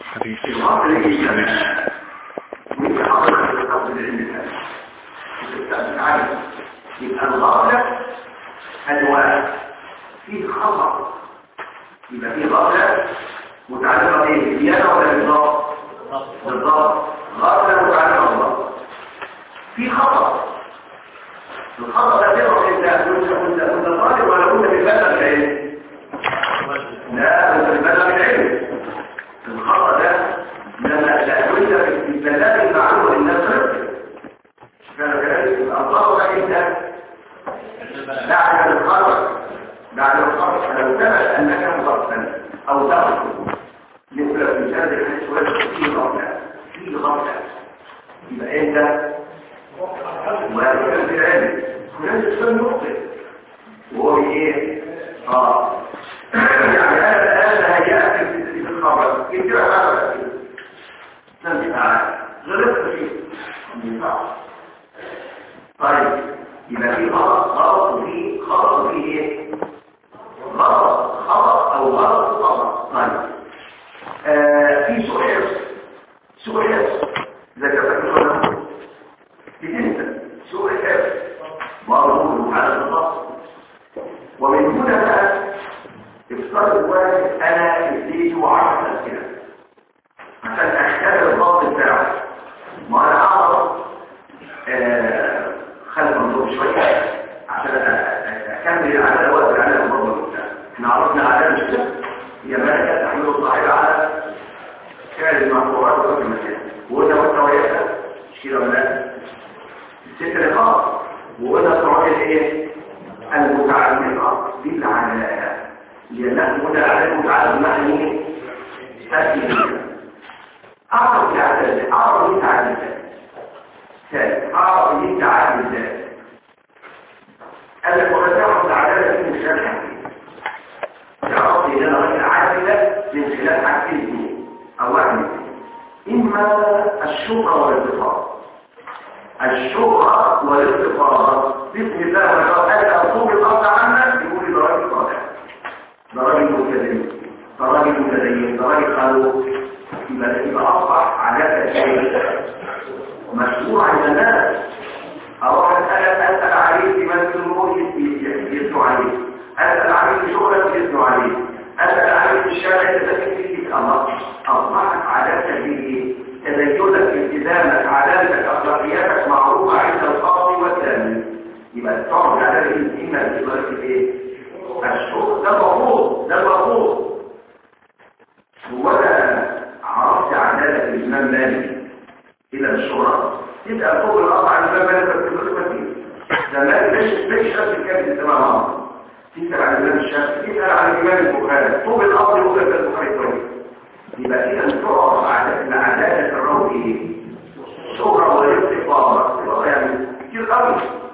حديث الغرب اللي يجمع ويجي حضرتك في القبض العلمي الآن وتتعلم يبقى الغفلة أنواع في خطأ يبقى في غفلة متعلقة بايه؟ بالديانة ولا بالضبط؟ بالضبط غفلة متعلقة بالضبط في خطأ الخطأ ده تقرأ انت كنت كنت كنت طالب ولا كنت بتبلغ العلم؟ لا كنت بتبلغ العلم الخطأ ده لما لا كنت بتبلغ المعلومة للناس رفض فكذلك الأخطاء ده انت بعد الخرج بعد الخرج فلو ثبت أنك مغفل أو تغفل مثل في سند الحديث ولا في غفلة في غفلة يبقى انت وهذا في العلم فلان الإسلام يخطئ وهو ايه؟ اه يعني هذا هذا هيأتي في الخبر كتير هذا سمع تعالى غلطت فيه ما ينفعش طيب يبقى في غلط غلط وفي خطأ وفي ايه؟ غلط خطأ او غلط خطأ طيب آه في سؤال سؤال ذكرت الخلق بتنسى سؤال مربوط على النص ومن هنا بقى افترض واحد انا اديته 10 اسئله عشان اختبر الضبط بتاعه ما انا اعرف آه خلف منظور شويه عشان اكمل العدد وقت العدد المضمون بتاعه احنا عرفنا عدد مش كده هي ملكه تحمل الصحيح على فعل المعقولات وقت المكان وقلنا مستوياتها مش كده ولا لا الست نقاط وقلنا الصعود الايه المتعلقه بالعلاقه لانها متعلقه متعلقه بمعنى ايه اعرف العدد اعرف مين تعدد ثالث اعرف مين تعدد ذات قال لك وقد تعرف العداله من خلال حاجتين تعرف ان انا راجل عادله من خلال حاجتين اثنين او واحد اما الشهره والاتفاق الشهرة والاستفاضة بسم الله والرحمن أصوب الأرض عنك يقول ده راجل صالح ده راجل متدين ده راجل متدين ده راجل خلوق يبقى يبقى أصبح عادات شيء مشهور عند الناس أروح أسأل أسأل عليه في مسجد النور يسنوا عليه أسأل عليه في شغلك يسنوا عليه أسأل عليه في الشارع يتسكت فيه الله أصبحت عادات شيء تدينك التزامك عدالتك اخلاقياتك معروفه عند القاضي والثاني يبقى تعرف على الانسان بطريقه ايه الشغل ده المفروض ده المفروض هو انا عرفت عداله الامام مالك الى الشهره تبقى فوق القطع عن الامام مالك في القسمه دي ده مالك ليش ليش شخص كان الامام تسال عن الامام الشافعي تسال عن الامام البخاري فوق الارض وفوق البخاري كويس يبقى كده تعرف عدالة الروح ايه شهرة والاستقامة يعني كتير قوي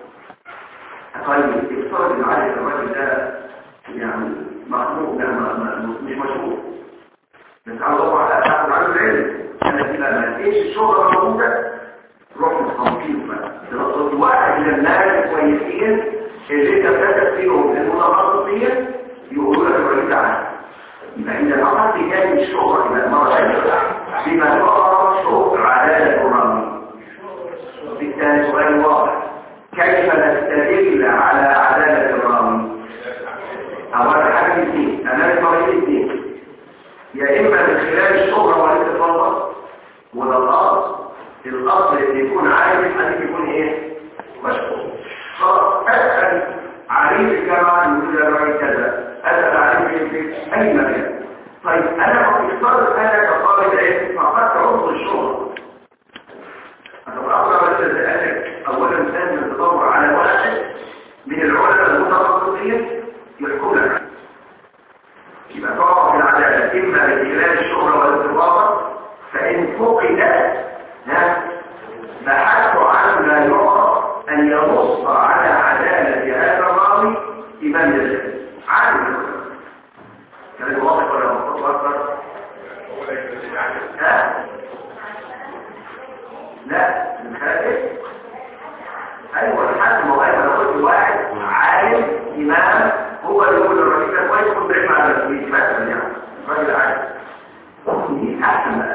طيب افترض ان عادة الراجل ده يعني مخلوق ده مش مشهور بس على الله على تاخد عنه العلم انا كده ما لقيتش الشهرة موجودة روح متخمطين بقى تنقص واحد من الناس كويسين اللي انت فاتت فيهم المتخصصين يقولوا لك الراجل ده عنه يبقى إذا فقط كان الشهر إلى المرة بما تعرف شهر عدالة الرمي بالتالي سؤال واضح كيف نستدل على عدالة الرمي أولا حاجة اثنين أمام طريق اثنين يا إما من خلال الشهرة والاستفاضة وده الأصل الأصل اللي يكون عارف أن يكون إيه؟ مشهور خلاص أسأل عريف الجامعة يقول لي كذا أسأل عليه في أي مكان طيب أنا افترض أنا كطالب علم فقدت عنصر الشهرة أتوقع بس لأنك أولا لازم تدور على واحد من العلماء المتخصصين يحكم لك يبقى تعرف العدالة إما بخلال الشهرة والاستفاضة فإن فقدت بحثت عن ما يعرف أن ينص على عدالة هذا الراوي إمام الجنة عالم كان واضح ولا مخطط أكبر لا من خلال ايوه الحاكم هو ايوه انا قلت واحد عالم امام هو اللي يقول الرئيس ده كويس كنت بعيد على التسويق مثلا يعني راجل عالم دي احسن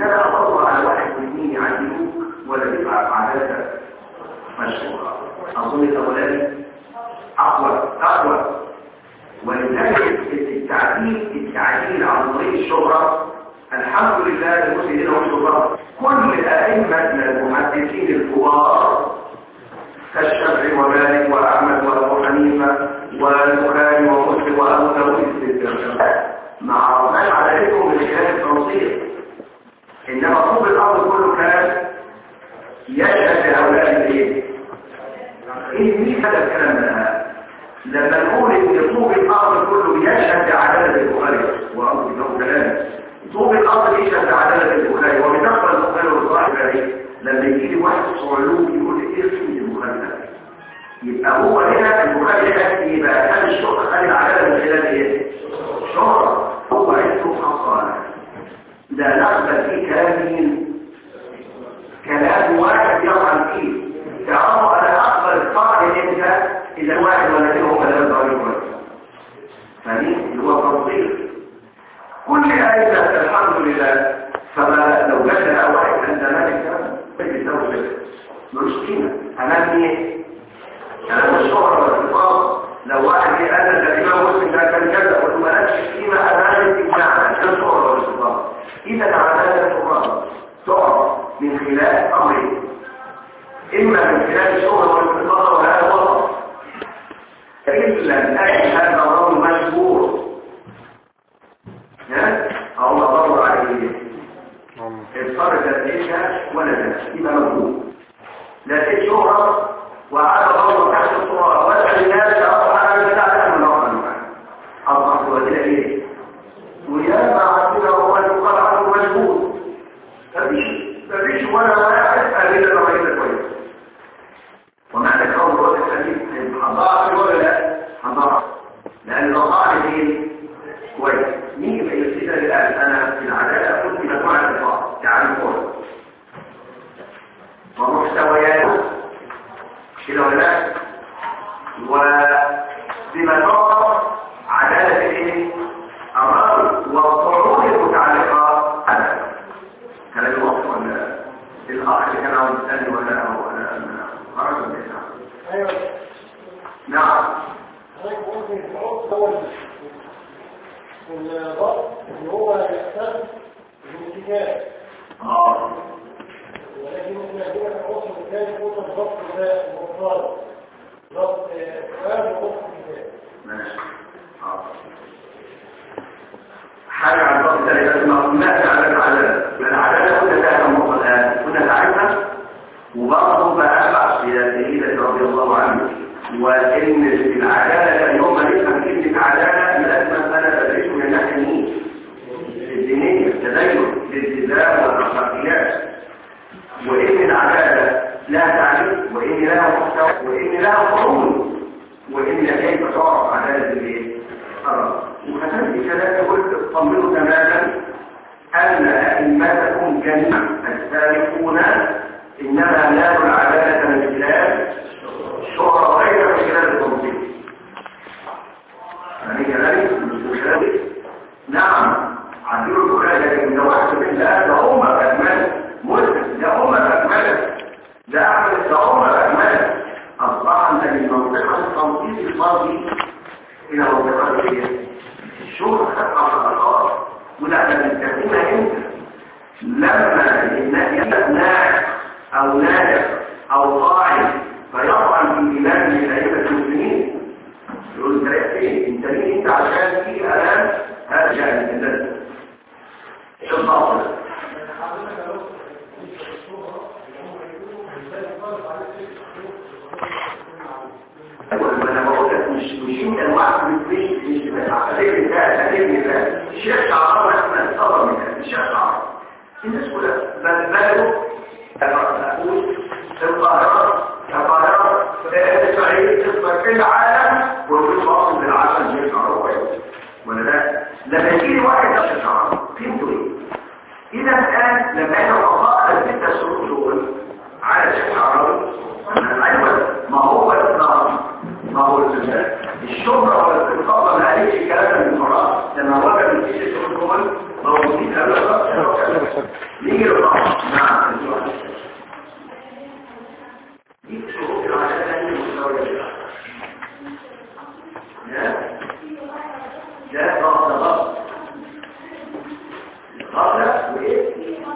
انما اضر على واحد واثنين يعدلوك ولا تبقى عدالة مشهورة اظن الاولاني اقوى اقوى ولذلك التعديل التعديل عن طريق الشهرة الحمد لله المسلمين والشهرة كل ائمتنا المحدثين الكبار كالشافعي ومالك واحمد وابو حنيفه والبخاري ومسلم وابو داود مع رغم عليكم من خلال التنصير انما طوب الارض كله كان يشهد لهؤلاء الايه ايه مين هذا الكلام ده لما نقول ان طوب الارض كله يشهد لعداله البخاري وابو داود كلام طوب الارض يشهد لعداله البخاري وبتقبل البخاري والصحيح لما يجي لي واحد صعلوك يقول لي ايه قيمه البخاري ده يبقى هو هنا البخاري ده يبقى كان الشهره خلي العداله من خلال ايه شهره هو عيسو حصانه ده نقبل فيه كلام مين كلام واحد يطعن فيه تعرفوا انا اقبل القاعده امتى اذا واحد ولا اثنين هم اللي يضربوا كويس فدي اللي هو تفضيل كل آية الحمد لله فما لو جد واحد عند مالك بيساوي ملوش قيمة أمام إيه؟ كلام الشهرة والاتصال لو واحد قال ده الإمام مسلم ده كان كذا قلت ما لكش قيمة أمام الإجماع عشان الشهرة والاتصال إذا عدالة الشهرة تعرف من خلال أمرين إما من خلال الشهرة والاتصال وهذا وضع إلا الآية هذا الرجل مشهور ها؟ أو الله عليه اضطرت تدريسها ولا لا يبقى موجود لا شهرة وعلى الله تحت الصورة واسأل الناس أصلا على البتاع ده من الله عنه أصبحت وزيلة إيه ويا ما عندنا هو يقال عنه مجهول مفيش مفيش ولا واحد قال لنا رأينا كويس ومعنى كون هو الحديث حضارة ولا لا حضارة لأن الأضاء فين كويس مين يفيدنا الآن أنا في العدالة كنت مجموعة الإطلاق تعرفون ومحتويات كده ولا لا وبما تعرف عدالة ايه الرجل والطعون المتعلقة على كلام الوقت ولا الأخ اللي كان عاوز يسألني ولا أو ولا أنا خرج ولا إيه؟ ايوه نعم حضرتك ممكن تحط هو الضغط ان هو يحتاج الانتكاس اه ولكن ممكن يكون العنصر الثاني يكون الضغط ده مضطر ضغط فؤاد وضغط انتكاس ماشي اه حاجة عن ضغط ثالثة مقومات على العدالة العدالة كنا لها النقطة الآن كنا نعرفها وبرضه بأبع إلى سيدة رضي الله عنه وإن العدالة اليوم نفهم كلمة عدالة لازم أنا أدرسه من الناحية الدينية الدينية التدين الالتزام والأخلاقيات وإن العدالة لها تعريف وإن لها محتوى وإن لها قانون وإن كيف تعرف عدالة الايه؟ الرب وكذلك كذلك قلت اطمنوا تماما أن أئمتكم جميعا السابقون إنما نالوا العدالة من خلال الشهرة غير من خلال التنظيم يعني كذلك من خلال نعم عدلوا البخاري لكن ده واحد من ده ده أمة أكملت مسلم ده أمة أكملت ده أحمد ده أمة أكملت أصبح أن من منطقة التنظيم الماضي إلى منطقة الإيه؟ الشهرة تبقى خلاص ولا بنستخدمها امتى لما الناس ناعم او نادر او طاعن فيطعن في ايمان من ائمه المسلمين يقول انت رايح فين انت مين انت عشان تيجي الان هذا جاهل الناس ايه الباطل وانا بقول لك مش مش انت الواحد مش مش مش عقليه ده تكلم ده الشيخ شعراوي احنا نتصور من ده الشيخ شعراوي الناس كلها بل بلوا أقول القاهرة القاهرة الصعيد تصبح في العالم وفي فاصل بالعالم الشيخ شعراوي ولا لا لما يجي واحد الشيخ شعراوي فهمتوا ايه؟ إذا الآن لما احنا وقفنا الستة شروط دول على الشيخ شعراوي أيوة ما هو الإسلام ما هو الإسلام الشهرة والاستنقاذ ما عليش الكلام من المرات لما وجد في الشيخ دول موجودين قبل الرأس ليه غفلة وايه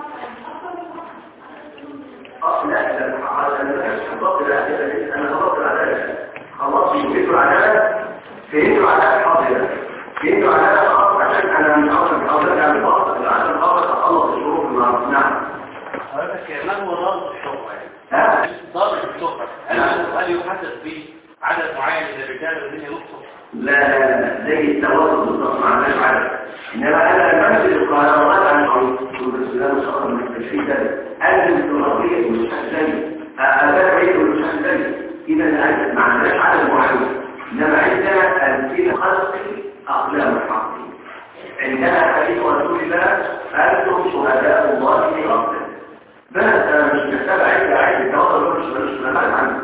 اه لا لا انا ما كنتش خلصت العدالة انا خلصت العدالة خلاص فهمتوا العدالة فهمتوا العدالة حاضرة فهمتوا العدالة خلاص عشان انا من اول من اول يعني خلاص عشان خلاص اخلص الشروط النهارده نعم حضرتك ما هو ضابط الشهرة يعني ها ضابط الشهرة هل هل يحدد به عدد معين من الرجال الذين يخطب لا لا لا زي التواصل بالضبط مع الناس عارف انما انا بنزل القاهره وانا عن الاسلام صار من التشريع ده انزل في الغربيه مش زي ابات عيد مش زي اذا انا ما عندناش عدد معين انما عندنا الفين خلقي اقلام الحق عندنا حديث رسول الله انتم شهداء الله في ربه بس انا مش محتاج عيد عيد التواصل مش مش مش عندي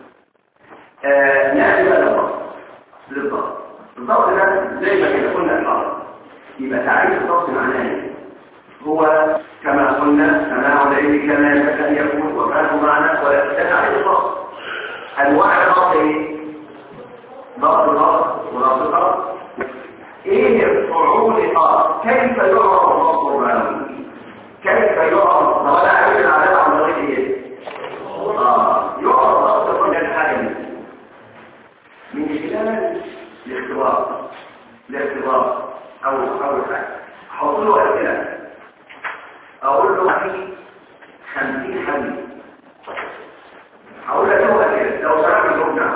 نأتي بقى للضبط للضبط الضبط ده زي ما كده قلنا الأرض يبقى تعريف الضبط معناه ايه؟ هو كما قلنا سماع العلم كما ينبغي ان يكون وكانه معنا ولا تعريف الضبط انواع الضبط ايه؟ ضبط ضبط وضبط ضبط ايه فعول الضبط كيف يعرف الضبط الرباني؟ كيف يعرف طب انا عايز العلاقه عن طريق ايه؟ اه يعرف ضبط كل الحاجه دي من خلال الاختبار الاختبار او اول حاجه احط له اسئله اقول له في 50 حديث هقول لك هو اسئله لو سالت الجمله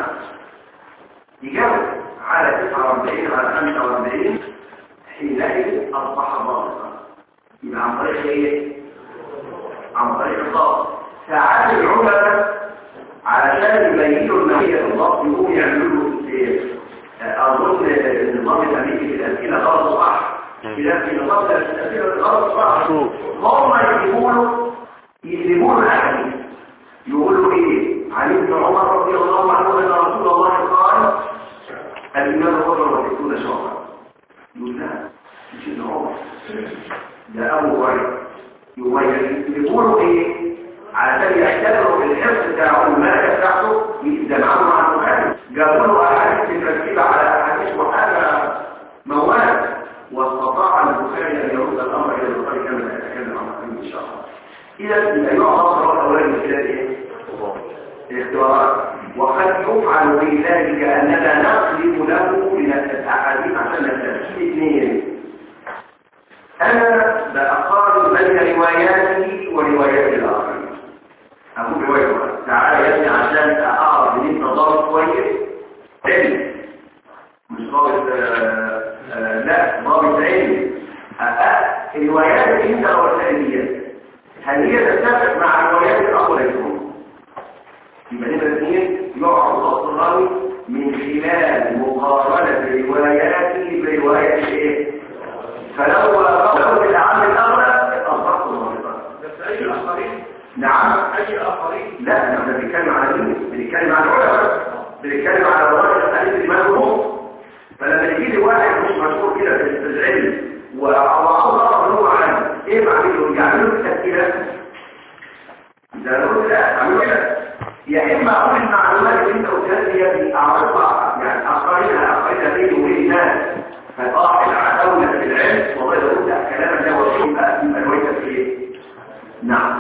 يجاوب على 49 على 45 حينئذ اصبح ضابطا يبقى عن طريق ايه؟ عن طريق الضابط ساعات العلماء علشان يبينوا الماهية الضبط يقوم يعملوا له أظن النظام الأمريكي في الأسئلة غلط صح إذا في نظام الأسئلة غلط صح هم يجيبوا له يجيبوا له الحديث يقولوا إيه عن ابن عمر رضي الله عنه أن رسول الله قال الإمام الرجل وستون شهرا يقول لا مش ابن عمر ده أبو هريرة يقولوا إيه علشان يعتبروا الحفظ بتاعه الملكة بتاعته يجمعوا مع المخالف جابوا له احاديث مترتبة على احاديث وحاجة مواد واستطاع البخاري ان يرد الامر الى البخاري كما سيتكلم عنه ان شاء الله اذا يبقى يعرف الصلاه الاولاني من خلال ايه؟ الاختبارات وقد يفعل في ذلك اننا نقلب له من الاحاديث عشان نستفيد اثنين انا بأقارن بين رواياتي وروايات الاخرين أقول رواية تعالى يا ابني عشان أعرف إن أنت ضابط كويس علم مش ضابط لا ضابط علم الروايات اللي أنت قلتها دي هل هي تتفق مع الروايات الأخرى يكون يبقى نبقى الاثنين يعرف ضبط الراوي من خلال مقارنة رواياته برواية ايه؟ فلو لو العام الأغلى أصبحت ضابطا بس أي الآخرين نعم أي آخرين لا احنا بنتكلم على مين بنتكلم على العلماء بنتكلم على رواية الحديث الإمام الروم فلما يجي لي واحد مش مشهور كده في العلم وعاوز اعرف ان هو عالم ايه بعمله يعملوا التسجيلات ده نقول لا اعملوا كده يا اما اقول المعلومات اللي انت قلتها دي يا ابني اعرفها يعني اقارنها اقارنها بيني وبين الناس فطاح العداوله في العلم والله لو قلت كلام ده وشيء بقى يبقى روايتك في ايه نعم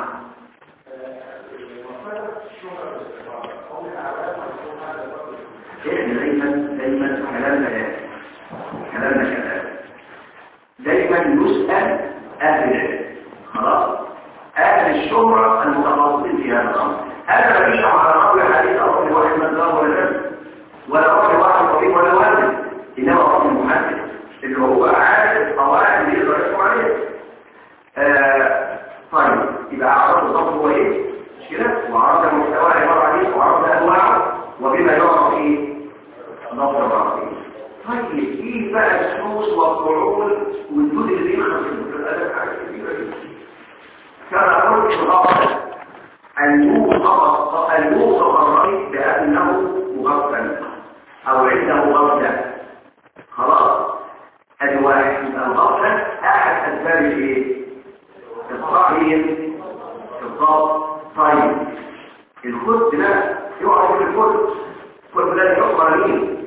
احنا دايما دايما كلامنا ده كلامنا كلام دايما يسأل اهل العلم خلاص اهل الشهرة المتخصصين في هذا الامر انا ماليش على قول حديث اصل واحد مدرب ولا نفس ولا راجل واحد طبيب ولا والد انما راجل محدث اللي هو عارف القواعد اللي يقدر يحكم عليها آه طيب يبقى اعرف الضبط هو ايه مش كده وعرفت المحتوى عباره عن ايه وعرفت انواعه وبما يعرف ايه ضبط الرقم طيب ايه بقى السوس والقعود والدود اللي بيخلص في الادب حاجات كبيره جدا كما قلت في الغرض ان يوصف ان يوصف الرئيس بانه مغفل او عنده غفله خلاص ادي واحد الغفله احد اسباب الايه الصحيح الضبط طيب الخد ده يقع في الخد الخد ده يقع مين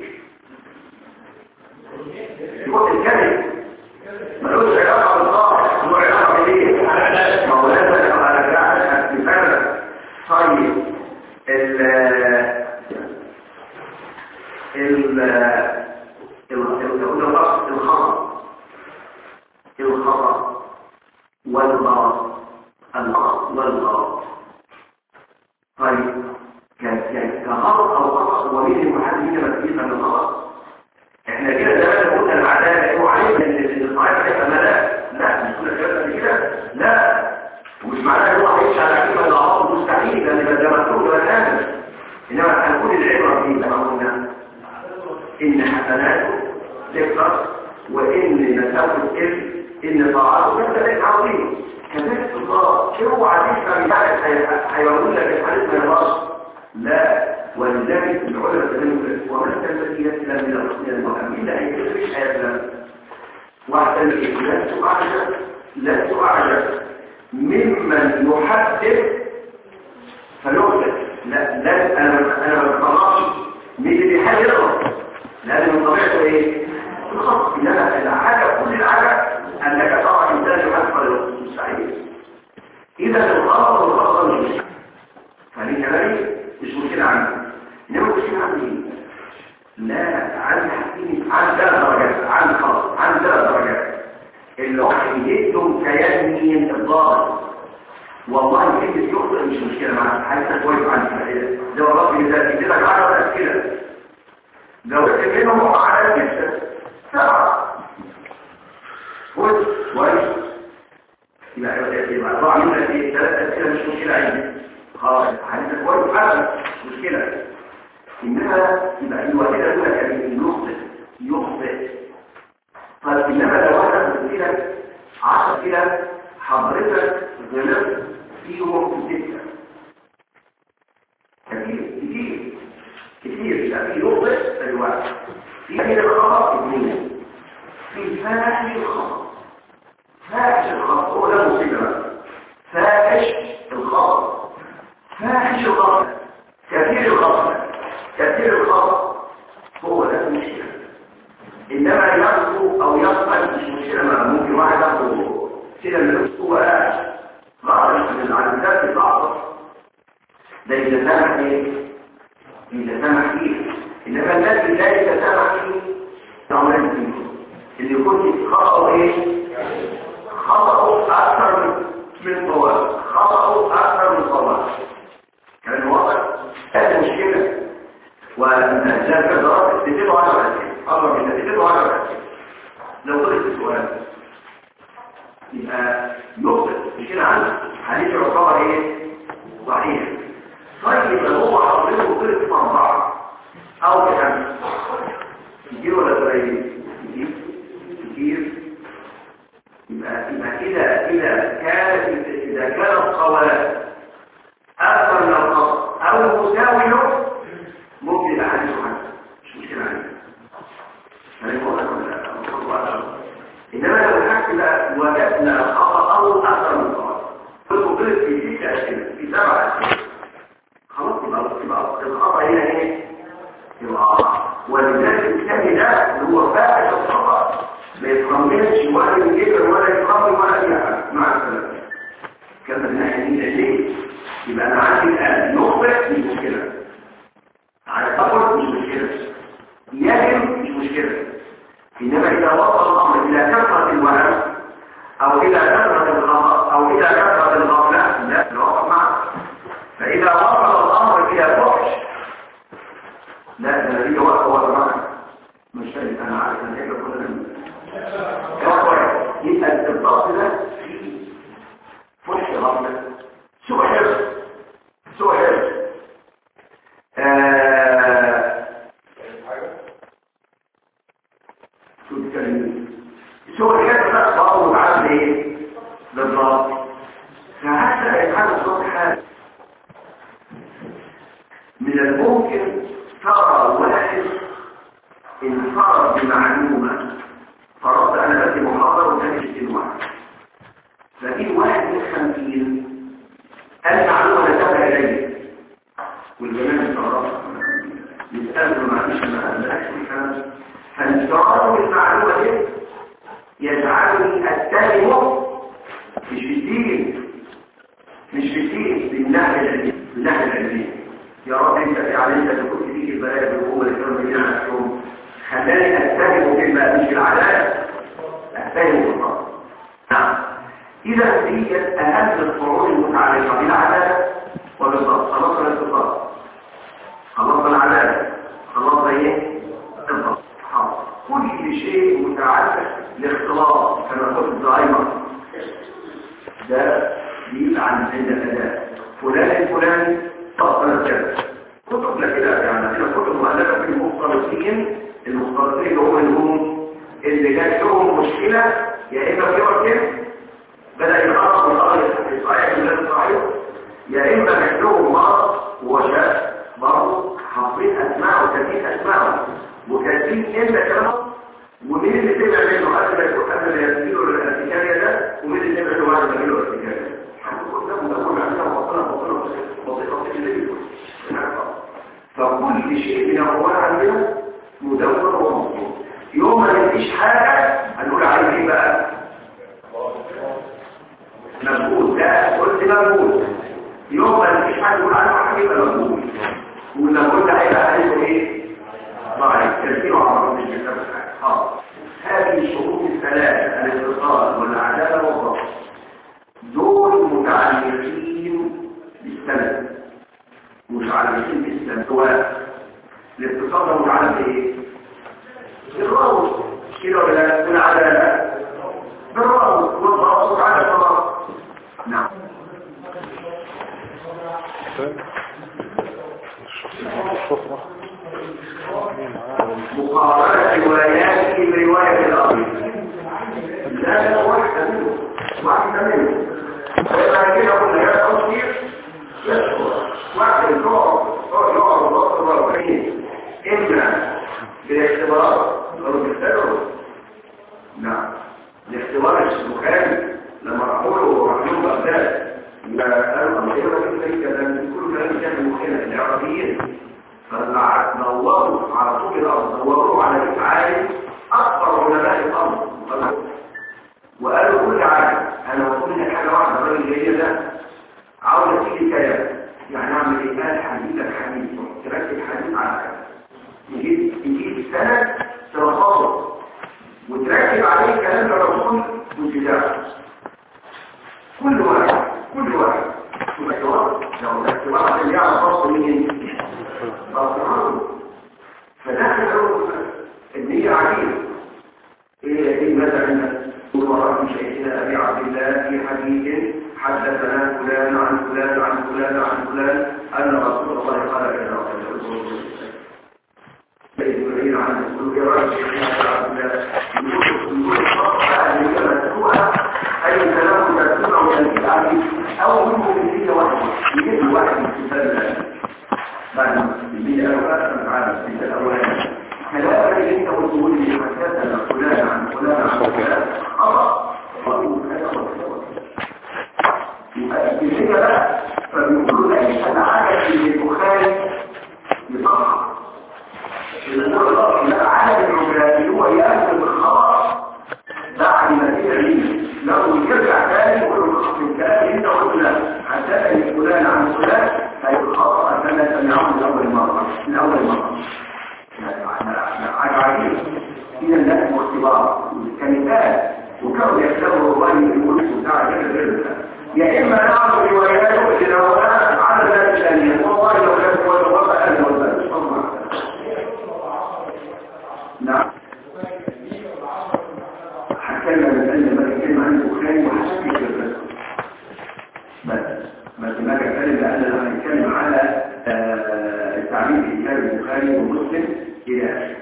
يقع الكلم ملوش علاقه بالضبط له علاقه والغرض الغرض والغرض طيب كان كان كغرض او خطا هو مين المحدد هنا مسؤول عن الغرض احنا كده زمان قلنا العداله هو عليك ان الصحيح هيبقى لا لا مش كل الكلام ده كده لا ومش معناه ان هو هيمشي على عقيده الغرض مستحيل لان ده مكتوب ولا كامل انما هنقول العبره فيه كما قلنا ان حسناته تكثر وان مساوئ الكذب ان طاعته كذلك عظيم كذلك الله اوعى تفهم يعني هيقول لك الحديث ما يبقاش لا ولذلك العلماء تكلموا ومن الذي يسلم من الحسن المهم الا ان يدرك هيسلم واحد لست اعجب لست اعجب ممن يحدث فيغلق لا لا انا انا ما بطلعش مين اللي بيحل يغلط لان من طبيعته ايه الخط انما العجب كل العجب انك ترى انسان يحصل مستحيل اذا الغلط والغلط مش فدي كلامي مش مشكله عندي انما مشكله عندي لا عندي حاجتين عن ثلاث درجات عن خط عن ثلاث درجات اللي هو يدهم كيان مين الضابط والله كلمة يخطئ مش مشكلة معك حاجة كويس عن كده ده والله إذا كده لك عشرة أسئلة لو منهم على ستة سبعة كويس كويس يبقى يبقى أربعة من أسئلة ثلاث أسئلة مش مشكلة عندي خلاص حاجة كويس حاجة مش مشكلة إنما يبقى الواحدة دول كان يخطئ يخطئ طيب إنما لو أنا قلت لك 10 كده حضرتك غلط فيهم ستة كتير كتير كتير يبقى في يخطئ الواحد في كده الخطأ اثنين في فاحش الخطأ فاحش الخطأ هو ده مصيبة فاحش الخطأ فاحش الخطأ كثير الخطأ كثير الخطأ هو ده المشكلة إنما يخطو أو يقبل مش مشكلة ما ممكن واحد يخطو كده من نفسه هو قاعد ضعف من العددات ضعف ده يتسامح ايه؟ يتسامح فيه إنما الذي لا يتسامح فيه أمرين فيه اللي يكون خطأه ايه؟ خطأه أكثر من صواب خطأه أكثر من صواب كان واضح؟ هذه مشكلة ولا كدرات تتبعوا على رأسين أمر من تتبعوا على رأسين لو قلت السؤال يبقى يخطئ مش كده عنه حديث يعتبر ايه صحيح طيب لو هو حاطينه وقلت مع بعض او كده كتير ولا قليل كتير كتير يبقى يبقى كده كده كانت اذا كان الصواب اكثر من الخطا او مساوي له ممكن يبقى حديث عنه مش مشكله عنه إنما لو حكي بقى وجدنا الخطأ أو أكثر من الخطأ فالمدرس في ستة أسئلة في سبع أسئلة خلاص يبقى يبقى الخطأ هنا إيه؟ يبقى ولذلك الثاني ده اللي هو فاحش الخطأ ما يتخمنش ولا يجبر ولا يتخمن ولا أي حاجة مع السلامة كما الناحية دي ليه؟ يبقى أنا عندي الآن نخبر مش مشكلة على تقول مش مشكلة يجب مش مشكلة إنما إذا وصل الأمر إلى كثرة الوهم أو إلى كثرة الخطأ أو إلى كثرة الغفلة لا نوقف معه فإذا وصل الأمر إلى فحش لا ده نتيجة وقت هو معه مش فاهم أنا عارف أن هيك كلنا يبقى الضغط ده فحش غفلة سوء حفظ سوء حفظ سوء الحفظ ده برضه عامل ايه بالضبط فحتى الحاجه الصالحه من الممكن ترى واحد انفرد بمعلومه فرد انا بدي محاضره وكان يشتري واحد ففي واحد من خمسين المعلومه نسبها اليه والجمال الصراحه يسأله معلش ما أدركش فانتقاله المعلومة دي يجعلني أتهم مش في الدين مش في الدين بالنهج العلمي بالنهج العلمي يا رب انت في عليك تكون فيك البلايا بالقوة اللي كانوا بيجينا نفسهم خلاني أتهم بالما مش العدالة أتهم بالله نعم إذا هي أهم الفروع المتعلقة بالعدالة وبالضبط خلاص الاتصال خلاص العدالة خلاص ايه؟ الضبط حاضر كل شيء متعلق بالاختلاط كما قلت الزهايمر ده بيبقى عن عند الأداء فلان الفلاني طبعا كذا كتب لا كده يعني عندنا كتب مؤلفة في المختلطين المختلطين اللي هم اللي هم اللي جات لهم مشكلة يا إما في وقت بدأ يخطط ويطلع يصحيح من صحيح يا إما جات لهم مرض وشاء برضه حاطين أسماء وكاتبين أسماء وكاتبين إمتى كلامهم ومين اللي تبع منه قبل ما يكون قبل ما يسجلوا الارتكارية ده ومين اللي تبع منه بعد ما يجيله الارتكارية هنقول ده مدون عندنا وصلنا وصلنا وصلنا فكل شيء من الأموال عندنا مدون ومصدور يوم ما نفيش حاجة هنقول عليه ايه بقى مقبول ده قلت مقبول يوم ما نفيش حاجة نقول عنه حاجة يبقى مقبول والمقبول ده هيبقى عليه ايه ضعيف تركيبه على رب الكتاب هذه الشروط الثلاثة الاتصال والعدالة والضبط دول متعلقين بالسند متعلقين بالسند سواء الاتصال ده متعلق بايه؟ بالراوي كده ولا لا؟ بالعدالة بالراوي والضبط على الضبط نعم مقارنة رواياته برواية الأرض لا لا واحدة منه واحدة منه وإذا كده قلنا يا تصير يشكر واحد يقعد يقعد وقت الأربعين إما بالاختبار أو بالتدرس نعم الاختبار البخاري لما راحوا له رحمه بغداد قالوا أمثلة كيف كان كل كلام كان مخيلة العربيين فنوروا على طول الأرض نوروا على بيت عالم أكبر علماء الأرض وقالوا كل عالم أنا بقول لك حاجة واحدة الراجل جاي ده عاوز تيجي كلام يعني أعمل إيه؟ قال حديث الحديث تركب الحديث على حاجة نجيب نجيب السند تلخصه وتركب عليه كلام الرسول والكتاب كل واحد كل واحد لو الاختبار اللي يعرف راسه مين فدخلوا النية عجيبة ايه ايه ماذا عندك مرات شيخنا ابي عبد الله في حديث حدثنا فلان عن فلان عن فلان عن فلان ان رسول الله قال كذا وكذا يقول عن كل راجل يقول يقول يقول اي كلام تسمع وينفع او منه بنتيجه واحده يجيب واحد من كتاب بعد بيجي أوقات على في الأوان كلام اللي انت قلته لي حدثنا فلان عن فلان عن فلان خطأ يبقى الجزية بقى فبيقولوا ليس العدد اللي البخاري يصحح الأمور لا عدد العملاء هو يأخذ الخطأ بعد ما تدعي لو يرجع تاني يقول له من كلام انت قلت لا حدثني فلان عن فلان هيبقى خطأ أنا سمعه من أول مرة من أول مرة حاجة عجيبة إذا الناس اختبار كلمات وكانوا يكتبوا الرواية يقول بتاع كده غير يا إما نعرف رواياته اللي لو على الناس الثانية والله لو كان هو الوضع أهل والبلد نعم حكينا بأن ما كان عن البخاري وحسيت بالبلد بس ما سمعك كلمة لأننا هنتكلم على التعبير في كتاب البخاري ومسلم إلى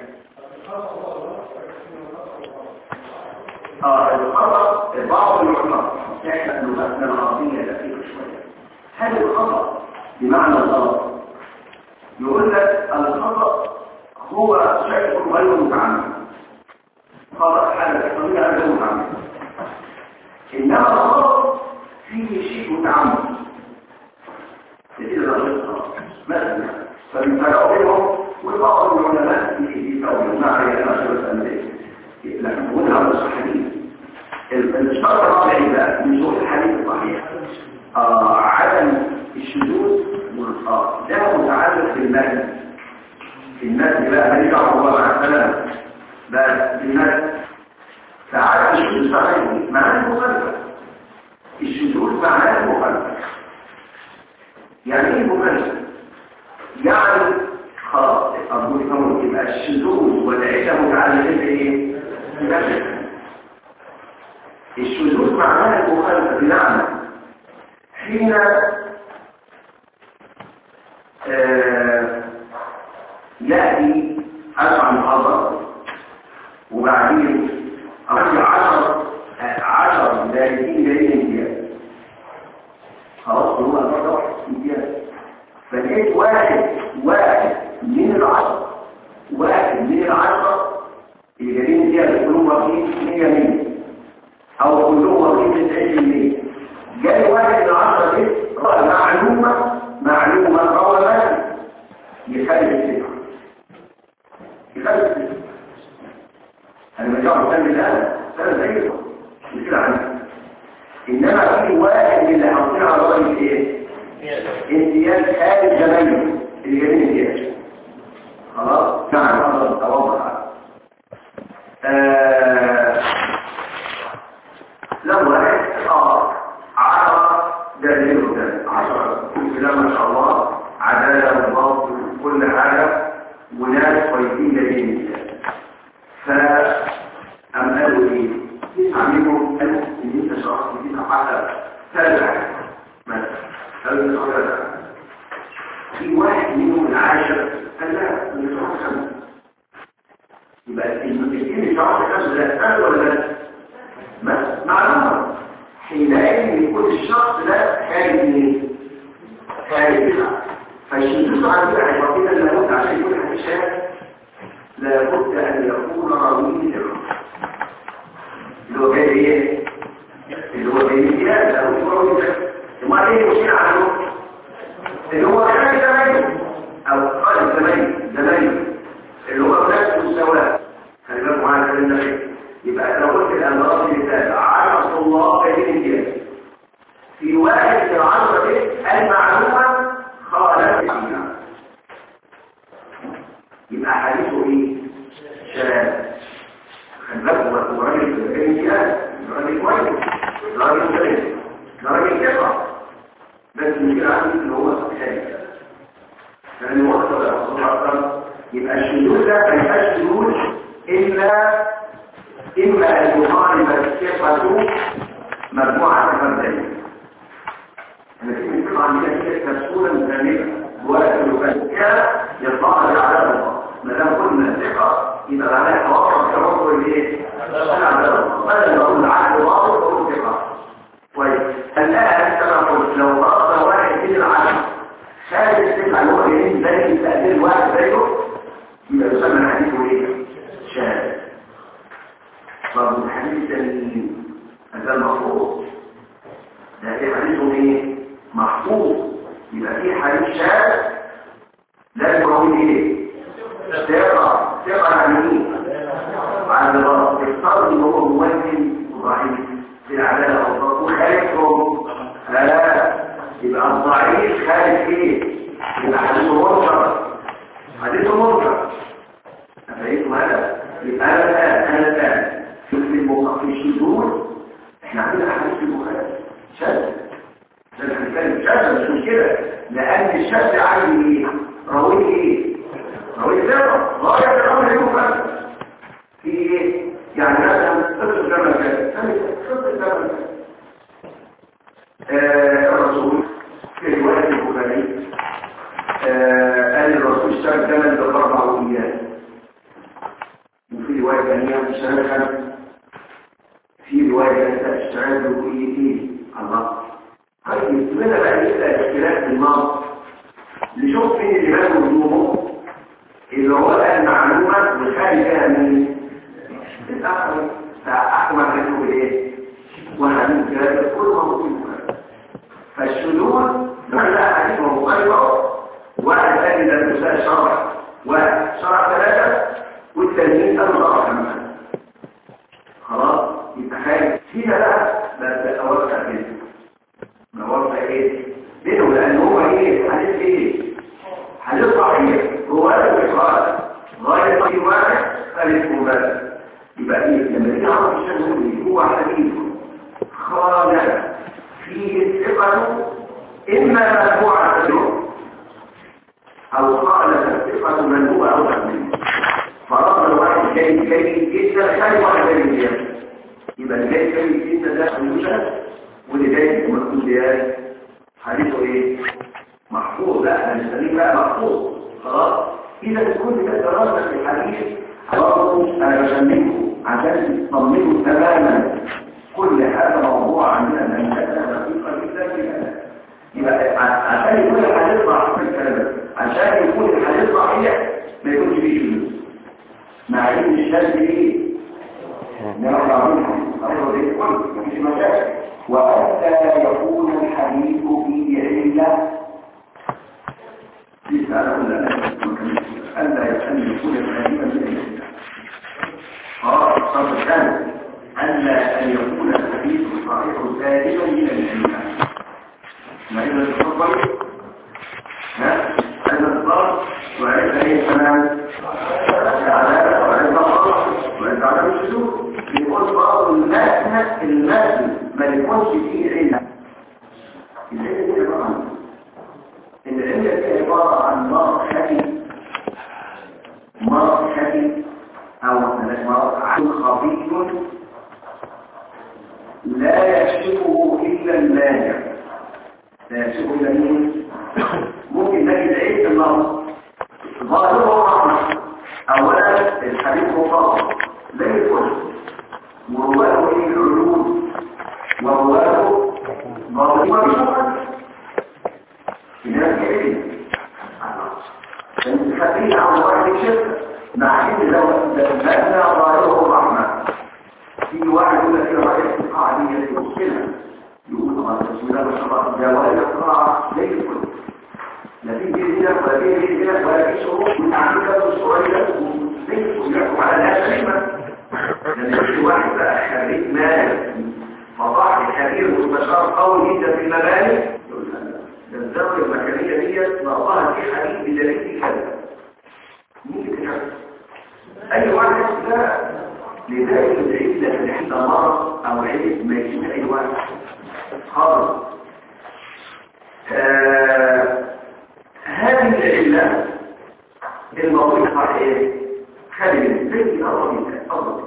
آه الخطأ بعض العلماء احنا لغتنا العربية دقيقة شوية هل الخطأ بمعنى الغلط يقول لك الخطأ هو شيء غير متعمد خطأ حالة طبيعة غير متعمد إنما الغلط فيه شيء متعمد كثير الرزق مثلا فبيفرقوا بينهم وبعض العلماء يسوي ما هي الأشهر الأمريكية لكن هنا هذا الحديث الشرط الرابع بقى من شروط الحديث الصحيح آه عدم الشذوذ والخطأ ده متعلق بالمتن المتن بقى ماليش دعوه الله مع السلامه بس المتن فعدم الشذوذ صحيح معناه مخالفه يعني ايه مخالفة يعني خلاص أقول لكم يبقى الشذوذ والعلة متعلقين بإيه؟ بنفس الشذوذ معناها المخالفة بمعنى حين آه يأتي أسعى محاضرة وبعدين أرجع عشر عشر لايتين جايين امتياز خلاص هو المرة امتياز فلقيت واحد واحد من العشر واحد من العشرة اللي جايين امتياز كلهم واخدين 100 100 أو كلهم واخدين 90 جاي واحد من العشرة دي رأى معلومة معلومة قولا يخلي السبعة يخلي السبعة أنا مش هعرف أسمي الآن أنا زيه مش كده عندي إنما في واحد من اللي حاطين على رأي إيه؟ امتياز خارج زمانه اللي جايين امتياز خلاص؟ نعم أفضل أوضح آه لو واحد آه عشرة ده اللي ده عشرة كل ما شاء الله عدالة وضبط وكل حاجة وناس كويسين جايين امتياز فأم قالوا إيه؟ عملوا قالوا إن أنت شخص جديد حتى ترجع مثلا قالوا إن ترجع في واحد منهم العاشر قال لا من شخص خمسة يبقى المسكين شخص خمسة ده قال ولا لا؟ بس معلومة حينئذ يكون الشخص ده خارج منين؟ خارج منها فالشمس عن كده هيبقى كده لابد عشان يكون حشاد لابد أن يكون راويه ثقة اللي هو جاي ايه؟ اللي هو جاي زيادة أو يكون راويه ثقة ثم عليه يشير عنه اللي هو خارج زمانه أو خارج زمانه زمانه اللي هو بنفس المستوى خلي بالكم معايا الكلام ده كده يبقى لو قلت الأمراض مثال عشر طلاب جايين امتياز في واحد من العشرة دي المعلومة خالف فيها يبقى حديثه ايه شاذ خلي بالكم هو راجل جاي امتياز راجل كويس راجل سليم راجل ثقة بس المشكلة عندي ان هو شاذ لأن هو أكثر يبقى الشذوذ ده ما يبقاش شذوذ إلا إما أن يخالف الثقة مجموعة فردية أنا في الثقة عندنا هي مسؤولة مكملة ولا كان يطلع على الله ما دام قلنا الثقة يبقى معناها توقف توقف الايه؟ العدالة بدل ما اقول العدل واضح اقول ثقة طيب الآن كما قلت لو ضرب واحد من العدل خارج الثقة اللي هو جايين زي تقدير واحد زيه يبقى يسمى الحديث ايه؟ شاذ طب الحديث الثاني هذا المفروض ده في حديثه ايه محفوظ يبقى في حديث شاذ لازم اقول ايه ثقه ثقه يعني ايه بعد غلط افترض ان هو ممثل ضعيف في العداله او وخالفهم لا يبقى الضعيف خالف ايه يبقى حديثه منكر حديثه منكر فهمتوا هذا يبقى انا الان انا الان في الموقف في الشذوذ احنا عندنا حديث في البخاري شاذ ده هنتكلم شاذ مش مشكله لان الشاذ عايز ايه راوي ايه راوي ثقه غايه الامر يوفى في ايه يعني مثلا قصه جمل كده قصه جمل الرسول في روايه البخاري قال الرسول اشترى جمل باربع وميات وفي روايه ثانيه اشترى خمس في رواية أنت اشتغل بكليتين الله طيب لماذا بقى يبقى اختلاف في النص نشوف فين اللي بقى وجوهه اللي هو قال معلومة وخارج فيها من الأخر فأحكم عليكم بالإيه؟ وحديث ثلاثة كل موجود فالشذوذ معنى حديث مخالفة واحد قال إذا المساء شرع واحد شرع ثلاثة والتلميذ قال شرع خمسة خلاص يتخيل فينا بقى بس اوسع كده نوسع ايه بينه لان هو ايه حديث ايه حديث صحيح هو الاخراج غايه في واحد الف مبالغ يبقى ايه لما تيجي عرف الشيء هو حديث خالد فيه الثقه اما مجموعه اي واحد جاي من يبقى اللي جاي جاي من ده المشهد واللي جاي مكتوب ده حديثه ايه محفوظ لا هنسميه بقى محفوظ خلاص اذا كل ده دراسه في الحديث برضه انا بسميه عشان تطمنوا تماما كل هذا موضوع عندنا من هذا دقيقه جدا جدا يبقى ع- عشان يكون الحديث صحيح في الكلام ده عشان يكون الحديث صحيح ما يكونش فيه فلوس مع ان الشاذ ايه نرفع منها أمر ذي الكل مفيش مشاكل وألا يكون الحديث فيه علة ليس على كل ألا أن يكون الحديث فيه علة اه الصف الثاني ألا أن يكون الحديث الصحيح سالما من العلة ما إذا تفضل ها هذا الصف وعيد أي كمان العدالة وعيد الضغط وعيد عدم السلوك يقول بعض المتن المتن ما يكونش فيه علة العلة دي عبارة عن العلة دي عبارة عن مرض خفي مرض خفي أو مثلا مرض عين خفي لا يكشفه إلا المانع لا يكشفه إلا مين؟ ممكن نجد عيد المرض ظاهره رحمة أولا الحديث مفضل لا يكون ورواه ايه العلوم ورواه ضروري وشرط هناك علم انت خفيف عن واحد شرك مع ان لو مبنى ظاهره الرحمة في واحد يقول لك رأيت القاعة دي في مشكلة يقول طبعا بسم الله ما شاء الله جوال القاعة لا يكون لا في جيل هنا ولا في جيل هنا ولا في شروط من عندك الصغيرة ليس يحكم على الناس كلمة لأن كل واحد بقى خريج مال فضاح كبير مستشار قوي جدا في المباني يقول ده الزاوية المكانية ديت نقضها في حديث بدليل كذا مين كده أي واحد لا لذلك العيد لكن احنا مرض أو عيد ما يجيب أي واحد خالص آه هذه العلة الموضوع صح ايه خلي الزي أرضي أرضي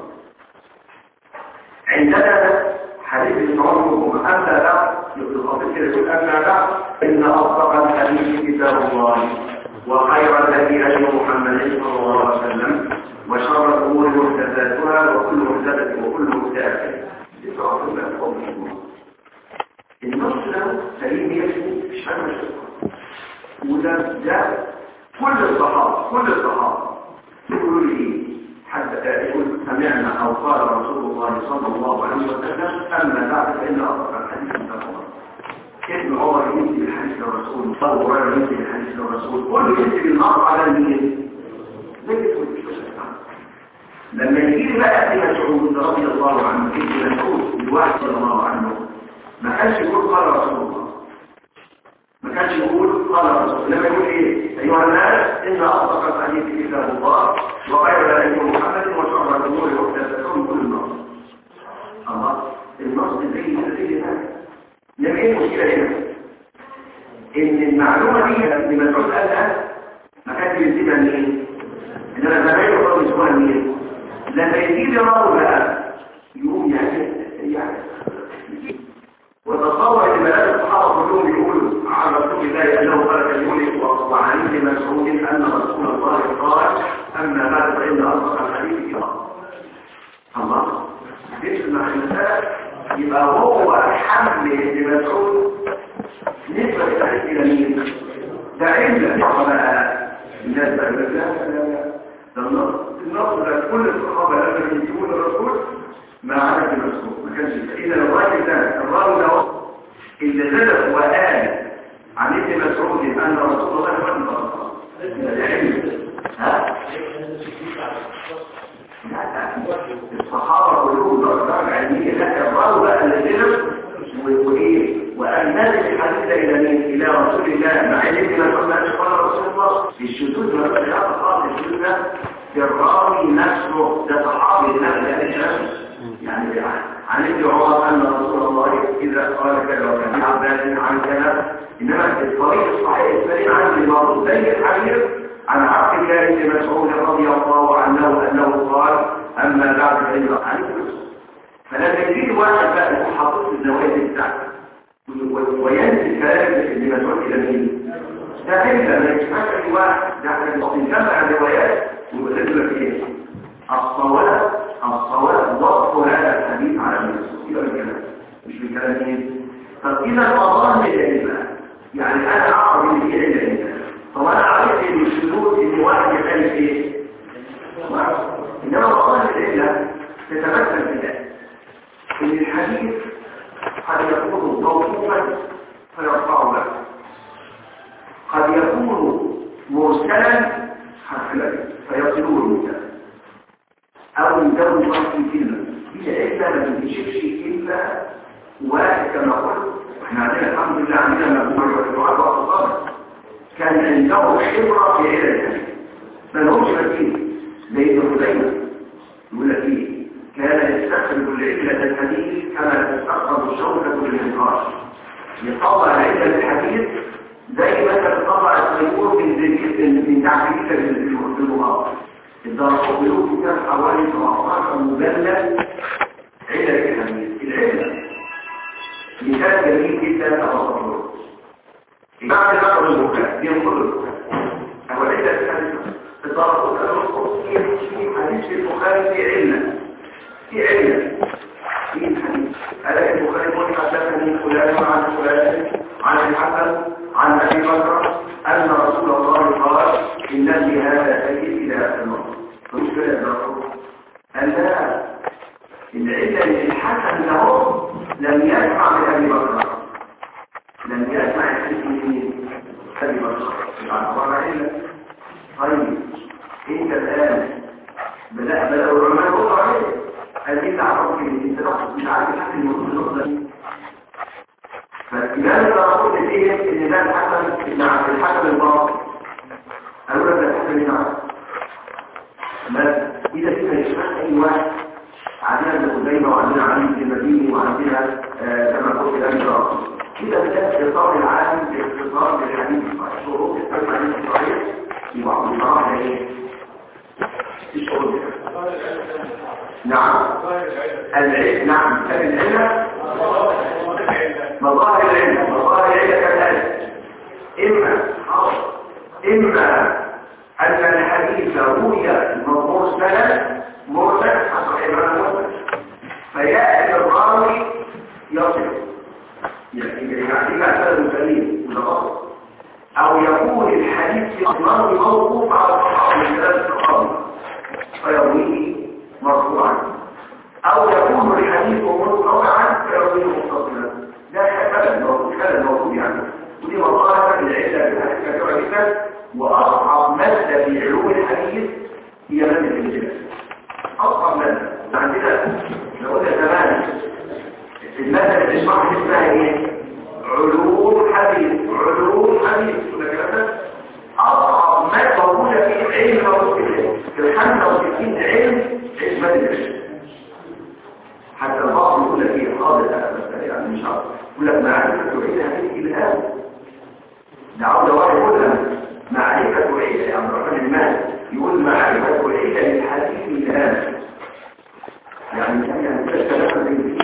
عندنا حديث ابن عمر أما بعد يقول الخطيب كده يقول أما بعد إن أصدق الحديث كتاب الله وخير الهدي هدي محمد صلى الله عليه وسلم وشر الأمور محدثاتها وكل محدثة وكل محدثة يتعرف الأفضل النص ده سليم يسمي مش أنا مش وده ده كل الصحابة كل الصحابة يقولوا لي ايه حتى يقول سمعنا او قال رسول الله صلى الله عليه وسلم اما بعد فان اصدق الحديث من الله ابن عمر يمشي بالحديث للرسول ابو هريره يمشي بالحديث للرسول كله يمشي بالنص على المين لما يجي بقى ابن مسعود رضي الله عنه ابن مسعود الواحد صلى الله عنه ما كانش يقول قال رسول الله ما كانش يقول قال رسول لما يقول ايه ايها الناس ان اصدق الحديث كتاب الله وخير الهدي محمد وشر الامور محدثاتهم كل النص الله النص زي زي ده لما ايه المشكله هنا ان المعلومه دي اللي مسعود قالها ما كانش بيسيبها مين انما زمان يقول يسموها مين لما يجي راوي بقى يقوم يعني يعني وتصور ان ملاك الصحابه كلهم يقولوا عن رسول الله انه قال كلمه وعن ابن مسعود ان رسول الله قال اما بعد فان اصدق الحديث كتاب الله يسمع المسألة يبقى هو حمل ابن مسعود نسبة الحديث الى مين؟ ده علم بقى الناس بقى لا لا لا ده النص النص ده كل الصحابه لما يجيبون الرسول ما عدا ابن مسعود ما كانش اذا الراجل ده الراوي ده اللي غلط وقال عن ابن مسعود ان رسول الله صلى الله عليه وسلم ده علم ها الصحابة كلهم درجات علمية لكن الراوي بقى اللي غلط وايه وقال نزل الحديث ده الى مين الى رسول الله مع ان ابن مسعود ما قال رسول الله في الشذوذ ما كانش يعرف خالص الشذوذ ده الراوي نفسه ده صحابي النبي يعني يعني عن ابن عمر ان رسول الله اذا قال كذا وكان عباس عن كذا انما الطريق الصحيح السليم عن المرض زي الحديث عن عبد الله بن مسعود رضي الله عنه انه قال اما بعد فان عليك فلما يجي واحد بقى يكون حاطط الزوايا بتاعته وينزل كلام اللي مسؤول الى مين ده علم ما يسمعش اي واحد ده احنا بنجمع الروايات ويقول لك ايه الصواب الصواب وصف هذا الحديث على النصوص يبقى الكلام مش بالكلام ايه طب اذا اظن العلم يعني انا اعرف ان في علم طب انا عرفت ان الشذوذ ان واحد يخالف ايه انما اظن العلم تتمثل في ذلك ان الحديث قد يكون موقوفا فيرفع له قد يكون مرسلا فيصلون المرسل او يزود وقت كلمه هي الا ما تنتشفش الا واحد كما قلت واحنا عندنا الحمد لله عندنا مجموعه والدعاء واخطار كان عنده خبره في علم ما لهمش بديل زي ابن خزيمه يقول لك ايه كان يستخرج العلة الحديث كما تستخرج الشوكة للنقاش يطلع علة الحديث زي ما انت بتطلع الطيور من من تحت ايدك في المقاطع الدرجة بيوت كان حوالي 17 مجلد علة الحديث العلة مثال جميل جدا تبسطه بعد نقل البكاء بينقل البكاء هو علة الحديث الدرجة في حديث في البخاري في علة في علة في الحديث ألا البخاري يقول حدثني فلان عن فلان عن الحسن عن أبي بكر أن رسول الله قال إن لي هذا سيد إلى هذا المرض فمشكلة الرسول أن لا العلة للحسن له لم يسمع من أبي بكر لم يسمع الحديث من أبي بكر يبقى طبعا علة طيب أنت الآن بدأ بدأ العلماء يقولوا عليه هذه تعرفك ان انت مش عارف حتى النقطه النقطه دي فالإمام الرسول فيه ان ده الحسن ابن عبد الحسن الباطل قالوا لك ده الحسن ابن عبد بس اذا كده يشرح اي واحد عندنا ابن خزيمه وعندنا علي بن المديني وعندنا كما قلت الامام الرسول كده ده اختصار العالم باختصار للحديث الصحيح شروط الحديث الصحيح يبقى عبد الله ايه الشروط نعم العلم نعم العلم مظاهر العلم مظاهر العلم كذلك إما إما أن الحديث روي مرسلا مرسل حسب إمام مرسل فيأتي الراوي يصل يعني يعطيك سبب سليم أو يكون الحديث في أصله موقوف على الصحابة من ثلاث الصحابة فيرويه مرفوعا او يكون الحديث منقطعا فيرويه متصلا ده خلل موجود خلل موجود يعني ودي مصالح العله بتاعتك كثيره جدا واصعب ماده في علوم الحديث هي ماده الانجاز اصعب ماده عندنا لو قلنا زمان الماده اللي بنشرحها اسمها ايه علوم حديث علوم حديث ولا كده اصعب ماده موجوده في العلم موجود في الحمد والسكين علم علم العلم حتى البعض يقول لك ايه خالص يعني مش عارف يقول لك معرفه توحيد هذه الالهام ده عاوز واحد يقول لك معرفه توحيد يا عبد الرحمن المال يقول معرفه توحيد للحديث الالهام يعني يعني مش كلام زي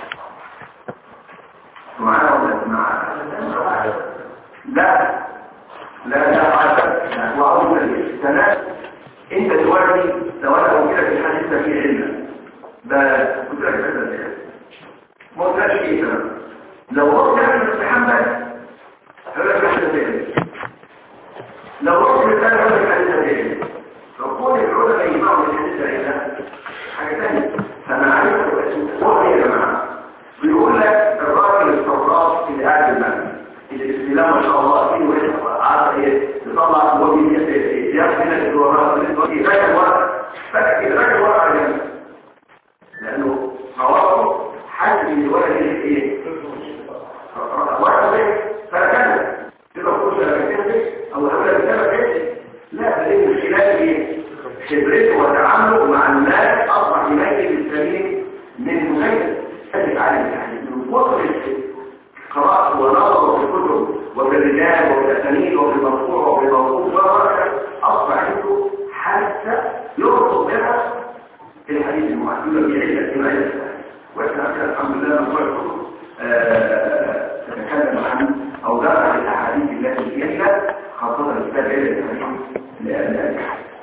معانا ولا معانا لا لا لا عدد وعاوز السنة انت دلوقتي لو انا قلت لك الحديث ده فيه علم ده قلت لك كذا ما قلتلكش ايه تمام لو قلت لك محمد هقول لك الحديث ده علم لو قلت لك انا هقول لك الحديث ده علم لو قلت العلماء يجمعوا الحديث ده علم حاجه ثانيه فانا عارف هو يا جماعه بيقول لك الراجل الصراف في اهل المال الاستلام ما شاء الله فيه ويحفظ عارف ايه يطلع هو بياخد هنا الدورات يراجع ورق فاكر يراجع ورق على جنب لانه حواره حد من الورق اللي ايه ورق ده فركنه كده خش على او هقول لك ده لا ده من خلال ايه خبرته وتعامله مع الناس اصبح يميز السليم من مميز ثابت عليه يعني من كتر قراءة ونظر في الكتب وفي الرجال وفي الأسانيد وفي المرفوع وفي الموقوف أصبح عنده حاسة يربط بها في الحديث المعدودة بعلة كما يسمى واحنا كده الحمد لله نقول تتكلم عن او درس الاحاديث التي فيها خاصة الكتاب علة الحديث لأن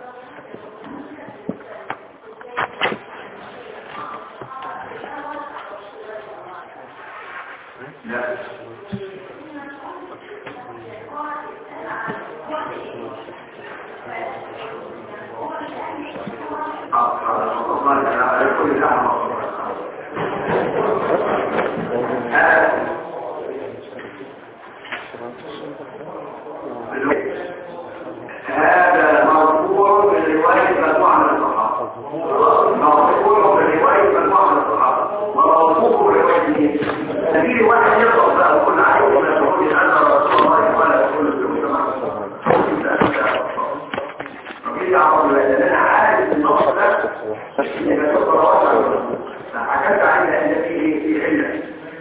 لا هذا مرفوع بالرواية مجموعة من الصحابة مرفوع بالرواية مجموعة من الصحابة وموقوف بالرواية دي نبيل واحد يقرأ بقى وكل عليه ولا تقول أن رسول الله ولا تقول ربيل عمر لأن أنا عارف النص ده إن بتقرأ واحد حكمت عنه أن فيه في علة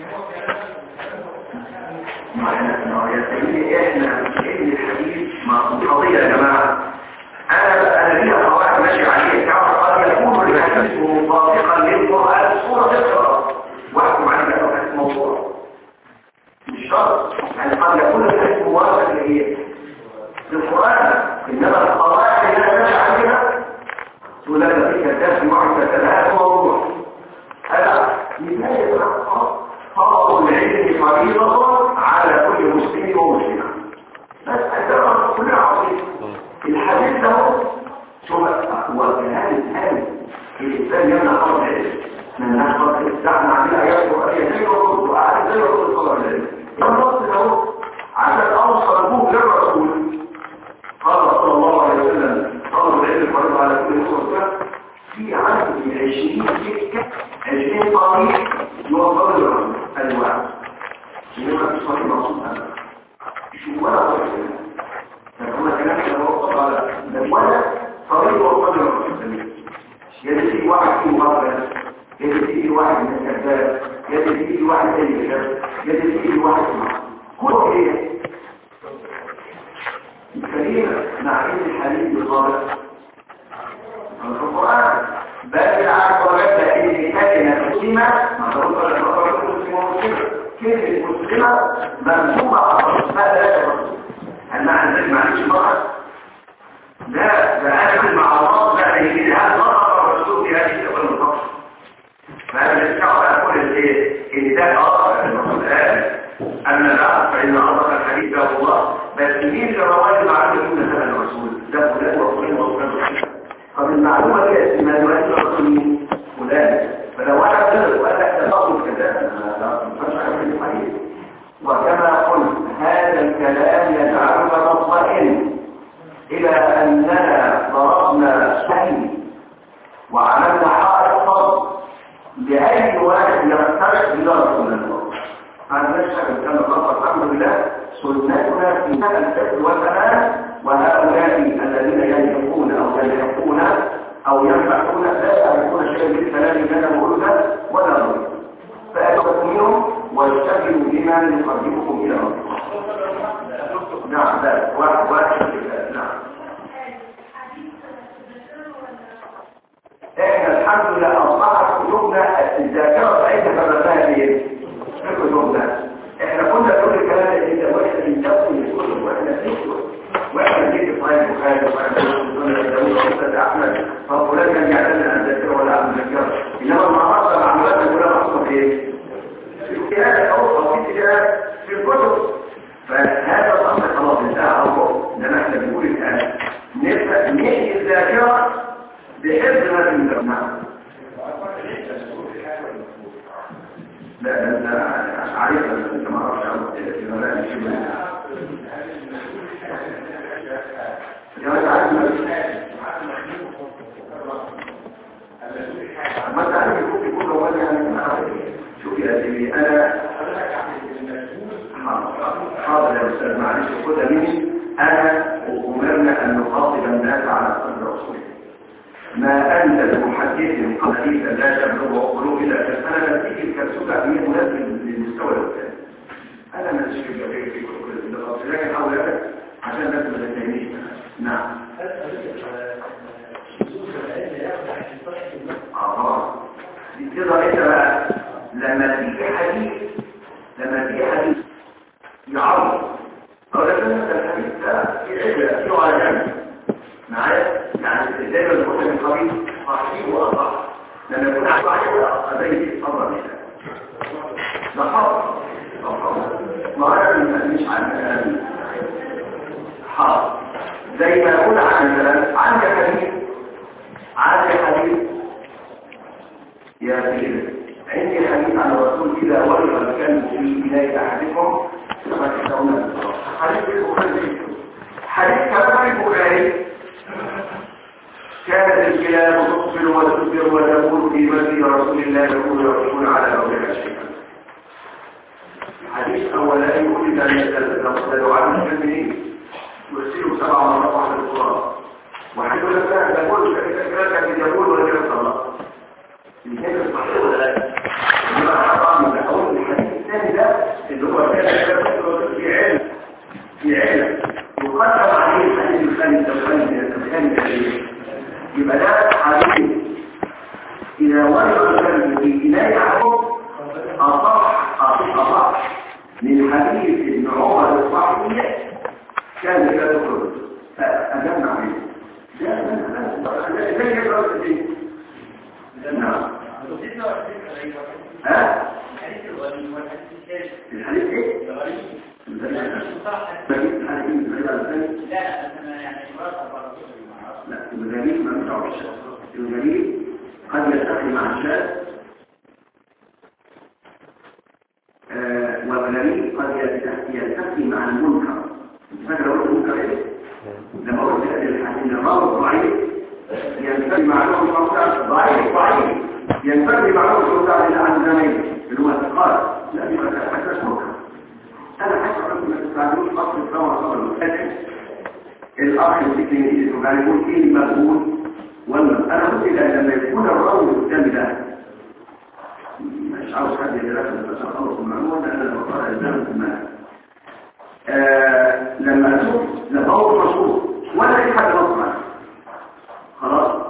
يا سيدي احنا علم الحديث قضية يا جماعة انا انا ليا قواعد ماشي عليه تعرف قد يكون الحديث مطابقا للقرآن صورة تقرأ واحكم عليه بأنه حديث موضوع مش شرط يعني قد يكون الحديث موافق لايه للقرآن انما القواعد اللي انا ماشي عليها تقول لك في كذاب معرفة هذا موضوع هذا مثال طلب العلم فريضة على كل مسلم ومسلمة بس أجرى كل عظيم الحديث ده شوف هو كلام هل الإنسان يمنع طلب العلم من نحن استعمل عليه آيات القرآنية زي الرسول وقال زي الرسول صلى الله عليه وسلم النص ده عشان أوصل أبوه للرسول قال صلى الله عليه وسلم طلب العلم فريضة على كل مسلم في عدد 20 سكة 20 طريق يوصل للرسول الواحد إنما في صحيح مقصود هذا شو ولا طريق فهو كلام يتوقف على ولا طريق وصل للرسول يدي في واحد فيه مغرب يدي في واحد من الكذاب يدي في واحد زي الشاب يدي في واحد معه كل ايه الكلمة مع ان الحديث بالضابط في القرآن بل بالعكس وجدت ان كلمة مسلمة كلمة مسلمة منصوبة على هذا لا يرسل هل معنى ذلك معلش مرة لا ده أكل مع الله لا يجي هذا مرة الرسول في هذه الأول المفصل فهذا يستعب أقول إيه إن ده أصل الرسول قال أن لا فإن أصدق الحديث له الله بس مين اللي رواه المعلومة يكون هذا الرسول ده فلان وفلان وفلان طب المعلومة دي اسمها دلوقتي الرسول مين فلان فلو واحد غلط وقال لك ده صوت كذا وكما قلت هذا الكلام يجعلك مطمئن إلى أننا ضربنا سهل وعملنا حائط فضل لأي واحد يرتبط بدرجة من الفضل هذا نشهد كما قال الحمد لله سنتنا في الفضل والأمان وهؤلاء الذين ينفقون أو يلحقون أو ينفعون لا يعرفون شيئا من الكلام اللي أنا بقوله ولا غيره فأتوكم منهم واشتغلوا بما يقربكم إلى ربكم نعم لا واحد واحد نعم احنا الحمد لله اصبحت كتبنا الذاكره بتاعتنا فبرناها فين في كتبنا احنا كنا كل الكلام اللي انت واحنا بنسوي الكتب واحنا بنكتب واحنا بنكتب صحيح البخاري واحنا احمد ففلان كان يعتمد على الذاكره ولا على الذاكره انما النهارده معلوماتنا كلها محطوطه فين في الكتاب او او في كتاب في الكتب فهذا الامر خلاص انتهى امره انما احنا بنقول الان نبدا نحيي الذاكره بحفظ ما في المجمع لا انت عارف انت ما اعرفش في مبادئ يا عارف ما تعرف يكون يكون هو يعني شوف يا سيدي انا حاضر يا استاذ معلش خدها مني انا امرنا ان نخاطب الناس على قدر رسول ما انت بمحدث قليل لا تبلغ عقله الا كسنه تيجي الكبسوله هي مناسب للمستوى الثاني انا ما اشكي في في كل لكن اولادك عشان الناس ما تتهمنيش نعم انت بقى لما تيجي حديث لما تيجي حديث يعرض او ده الحديث ده في عدة فيه على جنب معايا يعني دايما بقول من قبيل صحيح واصح لما يكون صحيح واصح زي دي اتفضل ده حاضر ما انا مش عن حاضر زي ما يقول عن مثلا عندي حديث عندي حديث يا سيدي عندي حديث عن الرسول إذا ولغ الكلب في إله أحدكم كما تسألون حديث البخاري حديث كلام البخاري كانت الكلاب تقبل وتدبر وتقول في مسجد رسول الله يقول يرسول على أولئك شيئا حديث أولا يقول إذا نزل عنه المؤمنين يرسله سبع مرات على القرآن وحيث لا تقول كذلك يقول ولا يرسل الله الكلمة الصحيح ولا لا؟ إنما طبعا من أول الحديث الثاني ده اللي هو كان في علم في علم يقدم عليه الحديث الخالد الخالد الخالد يبقى ده حديث إذا ورد الكلمة في إله أحدهم أصح أصح من حديث ابن عمر الصحيح كان لا تخرج فأجبنا عليه لا لا لا لا يقرأ الدين نعم ها الحديث ايه لا الغريب ما يدعوش الغريب قد يلتقي مع الشاذ والغريب قد يلتقي مع المنكر فاكر اقول المنكر ايه لما قلت الحديث الراوي ضعيف ينتهي معلوم الموضع ضعيف ضعيف ينتهي معلوم الموضع عن زمين اللي هو الثقال لا دي حتى منكر انا حاسس انكم ما تستعملوش خط الثوره قبل المسجد الاخ الفكري الانجليزي كان يقول ايه المقبول ولا انا قلت لما يكون الراوي قدامي ده مش عاوز حد يدرس بس اخلص المعلومه لان انا بقرا الزام في المال آه لما اشوف لما هو مشهور ولا في حد نص خلاص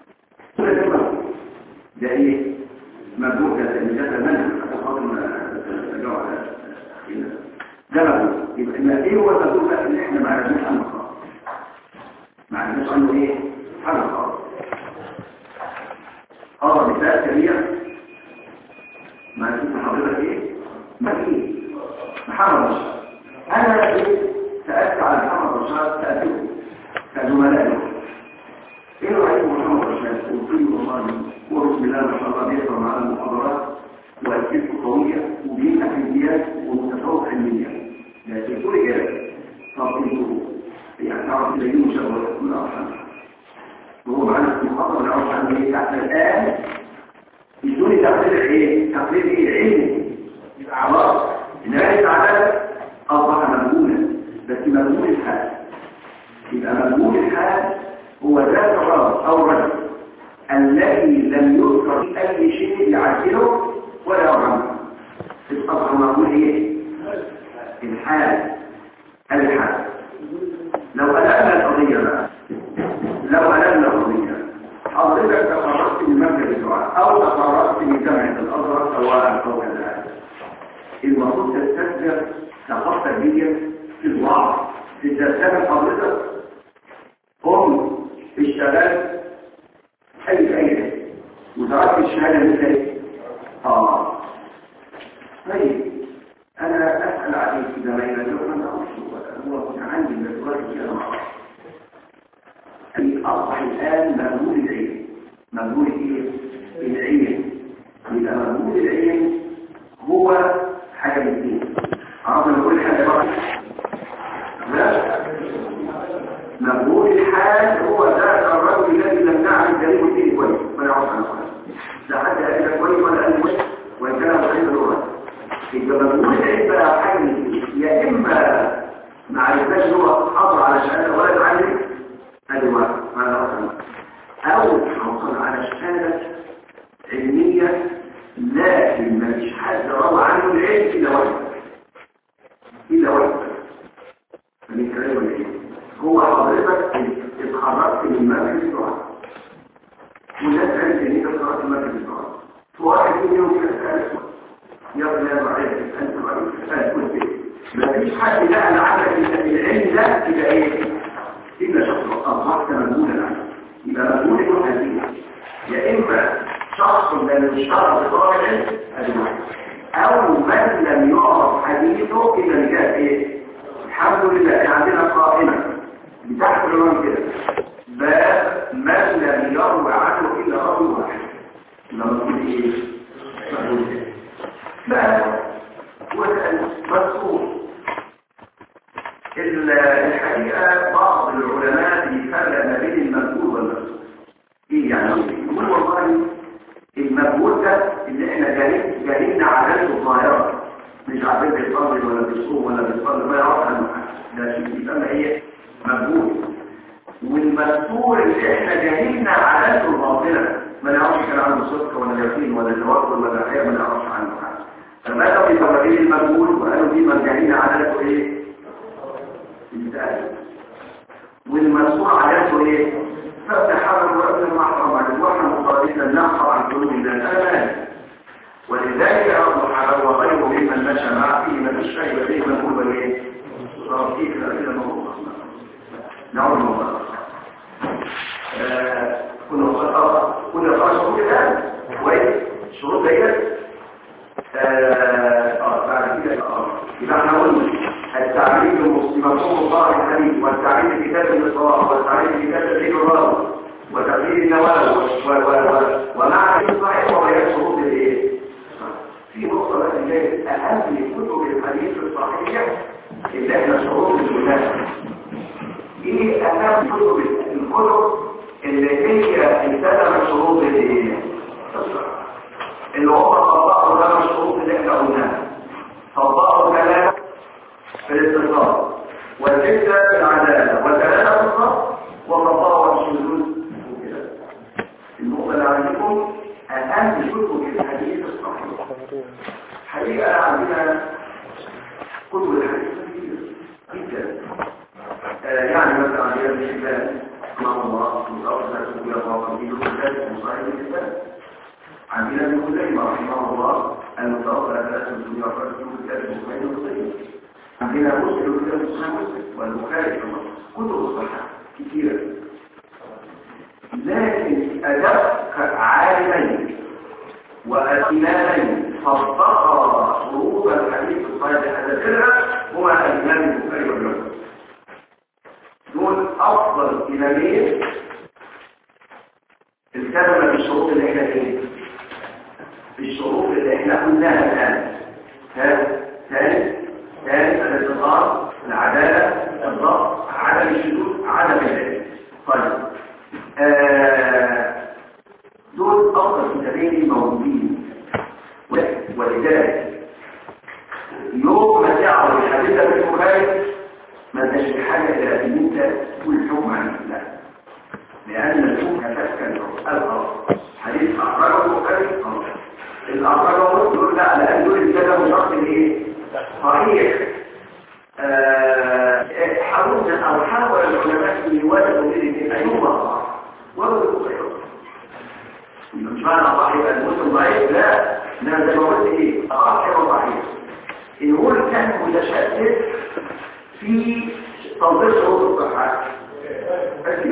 ده ايه مبروك لان ده منهج خاطر ترجعوا على ده مبروك يبقى ما ايه هو المبروك بقى اللي احنا ما عرفناش عنه خالص ما عرفناش عنه ايه حاجه خالص اه مثال سريع ما عرفت حضرتك ايه ما ايه محمد بشار انا سالت على محمد بشار سالته كزملائه ايه رايك محمد بشار قلت له والله هو بسم الله ما شاء الله بيقرا معانا المحاضرات وأسئلته قوية وبيفتح الديات ومتفوق علميا لكن كل كده طب انتوا يعني تعرف تلاقيه مشاورة كل أرحام وهو معانا في المحاضرة نعرف عن ايه تحت الآن يدوني تقرير ايه؟ تقرير ايه علمي يبقى خلاص النهاية العدالة أصبح مجهولا بس مجهول الحال يبقى مجهول الحال هو ذات الرجل أو رجل الذي لم يذكر في أي شيء يعدله ولا يرحمه الأصل مقول ايه الحال الحال لو ألمنا القضية بقى لو ألمنا القضية حضرتك تقررت من مركز الدعاء أو تقررت من جامعة الأزهر سواء أو كذلك المفروض تستثمر ثقافتك دي في الوعظ تستثمر حضرتك قم اشتغلت أي أي وتركت الشهادة مثل ايه؟ اه طيب انا اسال عليك اذا ما يبدو انا هو كان عندي من الوقت انا ما اعرفش اي اصبح الان مجهول العلم مجهول ايه العلم يبقى مجهول العلم هو حاجه من اثنين عرفنا كل حاجه بقى لا مجهول الحال هو ذاك الرجل الذي لم نعرف دليل فيه كويس ولا يعرف عنه لا حد قال كويس ولا قال كويس وان كان غير اللغه يبقى مجهول العلم بقى حاجه من يا اما ما عرفناش هو حاضر على شهاده ولا يتعلم ادي واحد هذا رقم او حصل على شهاده علميه لكن ما فيش حد روى عنه العلم الا واحد الا واحد من كلام العلم هو حضرتك اتخرجت من مركز الدعاء والناس عرفت ان انت اتخرجت من مركز الدعاء فواحد مفيش حد بقى العدد العلم ده يبقى ايه الا شخص اصبحت مجهولا عنه يبقى مجهول يكون هزيمه يا اما شخص لم يشترط بطلب العلم ادي واحد او من لم يعرف حديثه الا رجال ايه الحمد لله احنا عندنا قائمه بتحت العنوان كده باب من لم يروي عنه الا راوي واحد لما تقول ايه مجهول لا والمذكور الحقيقة بعض العلماء بيفرق ما بين المجهول والمذكور ايه يعني يقول والله المجهول ده اللي احنا جاهلين جاهلين عاداته الظاهرة مش عارفين بيصلي ولا بيصوم ولا بيصلي ما يعرف عنه حاجة ده شيء يسمى ايه مجهول والمذكور اللي احنا جاهلنا عاداته الباطنة ما نعرفش كان عنده صدق ولا يقين ولا توكل ولا حياة ما نعرفش عنه حاجة فماذا في توابير المجهول وقالوا دي مرجعين عادته ايه الزائد والمسؤول عادته ايه فتح حرم ورأس المحرم عن الوحى مقابلة النقص عن قلوب الناس امان ولذلك أرض حرم وغيره ممن مشى معه فيه ما فيش شيء فيه مجهول ايه صار فيه كده كده موضوع نعود الموضوع كنا وصلنا كنا خلاص كده كويس شروط ديت اه بعد كده اه يبقى احنا قلنا التعريف المفهوم الظاهر الحديث والتعريف كتاب الاصرار والتعريف كتاب الدين الراوي وتقدير النواب ومعنى الصحيح وبيان شروط الايه في نقطه بقى اللي هي اهم كتب الحديث الصحيح اللي احنا شروط الولاده ايه اهم كتب الكتب اللي هي التزمت شروط الايه اللي هم طبقوا ده الشروط اللي احنا قلناها طبقوا ثلاثة في الاتصال وستة في العدالة وثلاثة في الصف وطبقوا الشذوذ وكده النقطة اللي عندكم أهم كتب الحديث الصحيح حقيقة عندنا كتب الحديث كتير جدا آه يعني مثلا عندنا ابن حبان رحمه الله من أفضل كتب الله في كتاب صحيح الإسلام عندنا ابن خزيمة رحمه الله المتوفى ثلاثة من دنيا وفرد في كتاب البخاري ومسلم عندنا مسلم كتاب الصحيح مسلم والبخاري كتب الصحة كثيرة لكن أدق عالمين وإمامين فضقا شروط الحديث الصحيح الأساسية هما الإمام البخاري والمسلم دول أفضل إمامين التزم بالشروط اللي احنا فيها الشروط اللي احنا قلناها الآن ثالث ثالث الاتصال العدالة الضبط عدم الشذوذ عدم العلم طيب آه دول أفضل كتابين موجودين ولذلك يوم ما تعرف الحديثة في البخاري ما انتش بحاجة إلى أن أنت تقول حكم عن الإسلام لأن الحكم تسكن الغرض حديث أخرجه البخاري غلط الأخرجه يقول لا لأن دول الكلام شخص إيه؟ صحيح حاولنا أو حاول العلماء أن يوجدوا بين أيهما وهو صحيح مش معنى صحيح المسلم ضعيف لا لا زي ما قلت ايه صحيح وضعيف الهول كان متشدد في تنظير شروط الصحة بس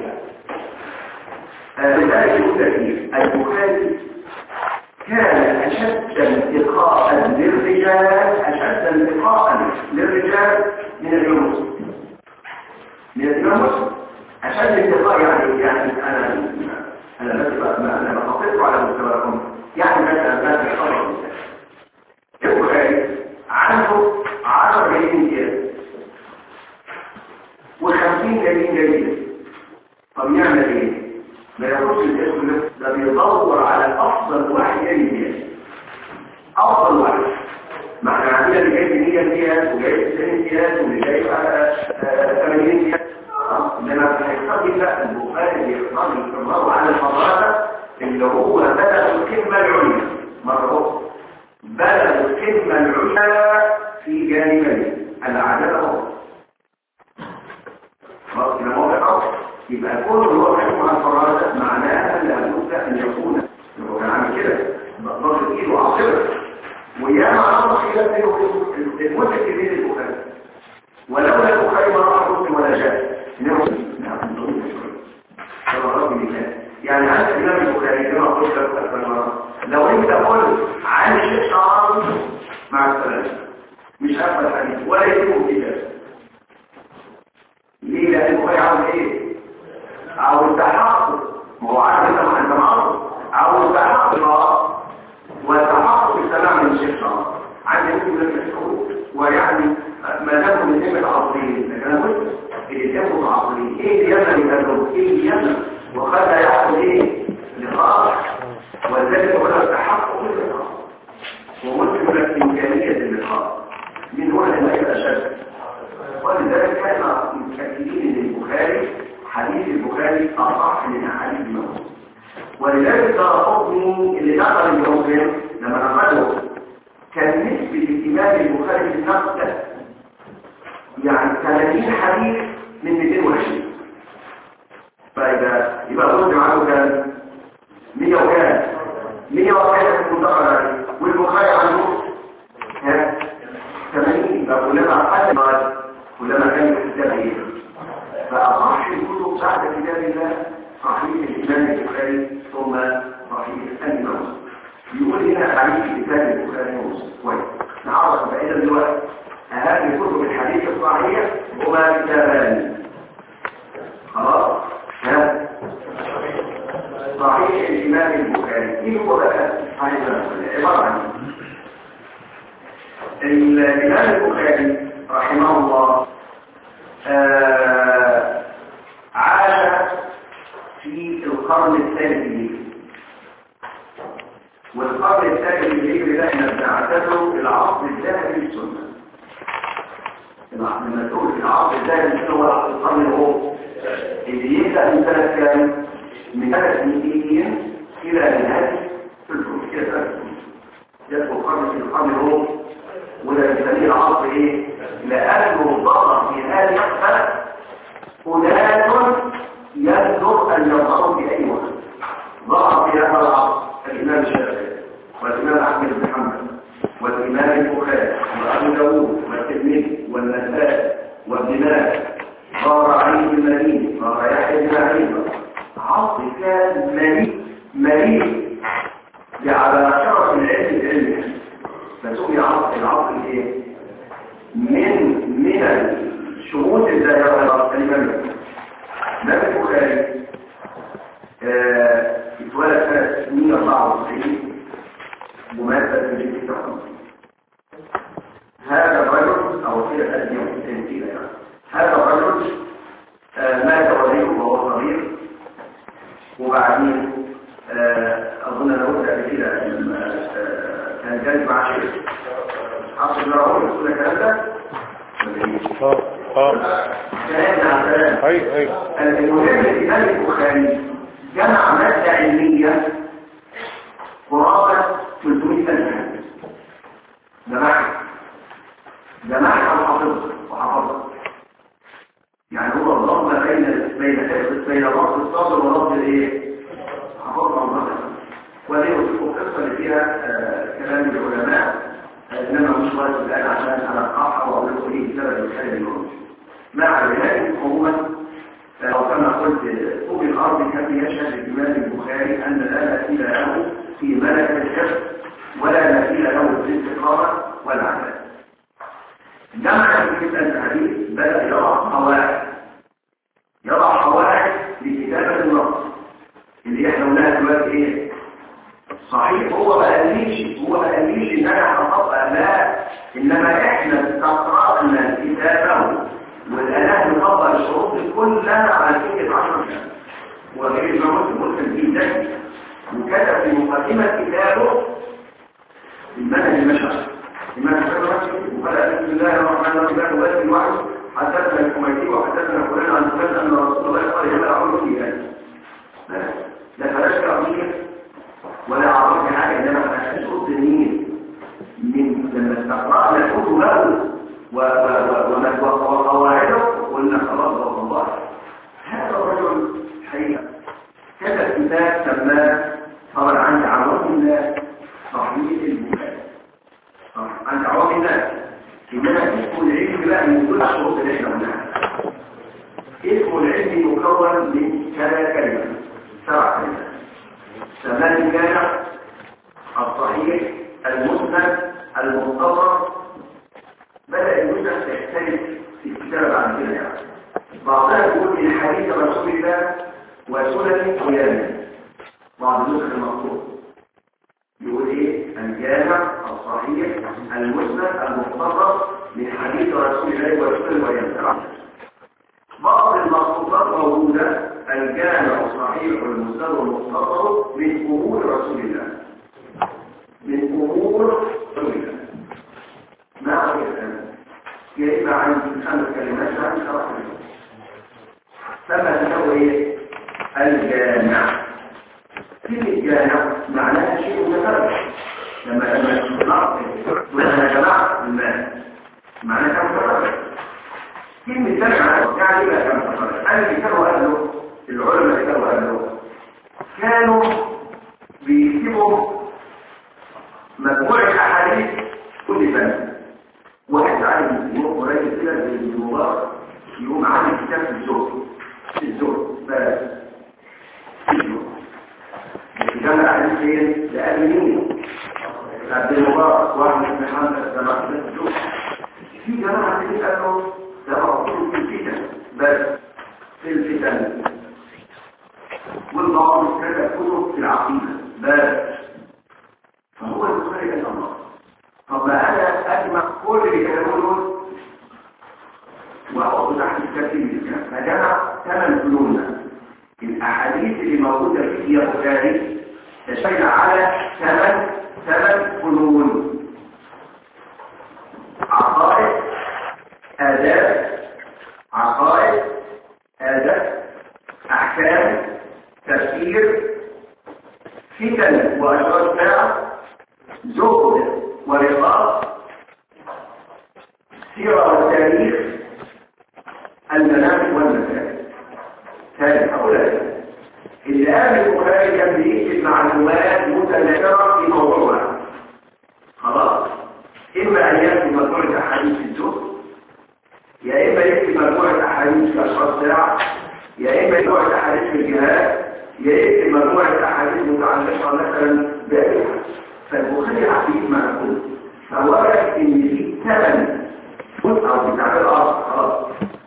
لذلك يقول لك البخاري كان أشد انتقاء للرجال أشد انتقاء للرجال من الإمام مسلم من الإمام مسلم أشد انتقاء يعني يعني أنا أنا بس ما أنا بخطط على مستواكم يعني مثلا مثلا خبر البخاري عنده 10 جنيه امتياز و50 جنيه جديد طب يعمل ايه؟ ما ياخدش الاسم ده بيدور على افضل واحد يجي افضل واحد ما احنا عندنا اللي جاي 100 امتياز وجاي 90 امتياز واللي جاي على 80 امتياز انما هيقتضي لا البخاري بيقتضي استمرار على الفضاله اللي هو بلغ القمه العليا مره اخرى بلغ القمه العليا في جانبين العداله والرفض خلاص موضع يبقى كل هو بيحكم على الفرادة معناها لابد ان يكون هو كان عامل كده ضغط ايده وعصبه وياما عمل خلاف بينه وبين المتك بين ولولا البخاري ما راح مسلم ولا جاء يعني عن الإمام البخاري كما قلت لك أكثر مرة لو أنت قلت عن الشيخ شعراوي مع السلامة مش هفهم الحديث ولا يكون كتاب ليه لأن البخاري عاوز إيه؟ عاوز تحقق ما هو عارف أنت ما أنت معروف عاوز تحقق والتحقق بالسلام من الشيخ شعراوي عندي ممكن لك الحقوق ويعني ما دام من ذمة عصريين لكن أنا قلت الإسلام عصريين إيه اللي يمنع يتدرب إيه اللي يمنع وقد يحصل ايه لقاء ولذلك هو التحقق باللقاء وممكن لك امكانيه اللقاء من هنا لما يبقى اشد ولذلك كان متاكدين ان البخاري حديث البخاري اصح من احاديث الموت ولذلك ترى اللي نقل الموقف لما نقله كان نسبه الامام البخاري في النقل يعني 30 حديث من 220 فإذا يبقى قلت معاه كام؟ 100 وكام؟ 101 في المنطقة عليه والبخاري عنده ها 80 يبقى كلما حسن كلما كان الكتاب ايه؟ فأصح الكتب بعد كتاب الله صحيح الإمام البخاري ثم صحيح الإمام يقول هنا حديث كتاب البخاري ومسلم كويس نعرف بعيدا دلوقتي أهم كتب الحديث الصحيح هما كتابان خلاص صحيح الإمام البخاري إيه هو بقى عبارة عن الإمام البخاري رحمه الله آه عاش في القرن الثالث الهجري والقرن الثالث الهجري ده احنا بنعتبره العصر الذهبي للسنه لما تقول العصر الذهبي هو القرن الهو اللي يبدأ من سنة كام؟ من سنة 200 إلى نهاية الفلوس إلى سنة يدخل قرن في القرن الروم ولا يسميه العصر إيه؟ لأنه ظهر في هذه السنة أناس ينظر أن يظهروا في أي وقت ظهر في هذا العصر الإمام الشافعي والإمام أحمد بن حنبل والإمام البخاري وأبو داوود والترمذي والنسائي وابن ماجه صار علي بن مدين صار يحيى بن معين عصر كان مليء مليء على شرف العلم العلمي فسمي عصر العصر ايه من من الشروط الدائره الامام الامام البخاري اتولد سنه 194 ومات سنه 56 هذا الرجل او كده 1990 يعني هذا الرجل آه مات وليه وهو صغير وبعدين آه اظن انا قلت قبل كده آه كان جالس مع شيخ عصر الله هو يقول الكلام ده اه اه كلام عن كلام اي اي المهم الامام البخاري جمع ماده علميه قرابه 300 الف جمعها جمعها وحفظها وحفظها يعني هو الضم بين بين حفظ بين لفظ الصدر ولفظ الايه حفظها وحفظها ودي القصه اللي فيها آه كلام العلماء آه انما مش وقت الان عشان انا اقطعها واقول لكم ايه سبب الكلام الموجود مع ذلك عموما أو كما قلت طوب الأرض كان يشهد الإمام البخاري أن لا مثيل له في ملك الحفظ ولا مثيل له في الاستقامة والعدل جمع في الحديث بدأ يضع قواعد يضع قواعد لكتابة النص اللي احنا قلناها دلوقتي ايه صحيح هو ما قاليش هو ما قاليش ان انا هطبق لا انما احنا استقرأنا كتابه والآلات نطبق الشروط دي كلها على سكة 10 سنة وغير ما قلت مسلم جدا وكتب في مقدمة كتابه المنهج المشهر لما تفكر وقال بسم الله الرحمن الرحيم وبس الوحي حدثنا الحميدي وحدثنا فلان عن فلان ان رسول الله قال هذا امر في ذلك لا فلاش قضيه ولا عرفت حاجه انما فلاش شروط دينيه من لما استقرانا كتبه وقواعده قلنا خلاص رب الله هذا الرجل حقيقه كتب كتاب سماه طبعا عند عوام الله صحيح البخاري عند عوام الناس إنما تكون العلم بقى من كل الشروط اللي احنا قلناها اسم العلم مكون من كذا كلمة سبع كلمات ثمان كان الصحيح المسند المنتظر بدأ المسند يختلف في الكتابة بعد كده يعني بعضها يقول من حديث رسول الله وسنن قيامه بعض النسخ المطلوب يقول ايه الجامع الصحيح المسند المختصر من حديث رسول الله وسنن قيامه بعض المخطوطات موجودة الجامع الصحيح والمسند المختصر من أمور رسول الله من أمور رسول الله ما هو الكلام يا إما عن خمس كلمات عن شرح ثم له ايه الجامع كلمة جامع معناها شيء متفرد لما لما نعرف ولما جماعة المال معناها كم متفرد كلمة جامع يعني ايه بقى كم متفرد أنا اللي كانوا قالوا العلماء اللي كانوا قالوا كانوا بيكتبوا مجموعة أحاديث كل سنة واحد عالم يوم قريب كده زي المبارك يقوم عامل كتاب في الزهد في الزهد بس في الزهد الجامعة عن فين؟ لأهل مين؟ عبد المبارك واحد من محمد جماعة الزهد في جماعة بتسألوا ده مقصود في الفتن بس في الفتن والبعض كتب كتب في العقيدة بس فهو البخاري كان الله طب ما انا اجمع كل اللي كانوا دول واحط تحت الترتيب فجمع ثمان فنون الاحاديث اللي موجوده فيه يا بخاري تشتمل على ثمان ثمان فنون عقائد آداب عقائد آداب أحكام تفسير فتن وأشراط ساعة زهد ورقاق سيرة والتاريخ المنامج والمسائل ثالث أولا اللي قام البخاري كان بيكتب معلومات متناثرة في موضوع واحد خلاص إما أن يكتب مجموعة أحاديث في الزهد يا إما يكتب مجموعة أحاديث في أشراط ساعة يا إما مجموعة أحاديث في الجهاد يا يكتب مجموعة أحاديث متعلقة مثلا بأبيها فالبخاري عقيد معقول فوجد ان في ثمن جزء او بتاع الارض خلاص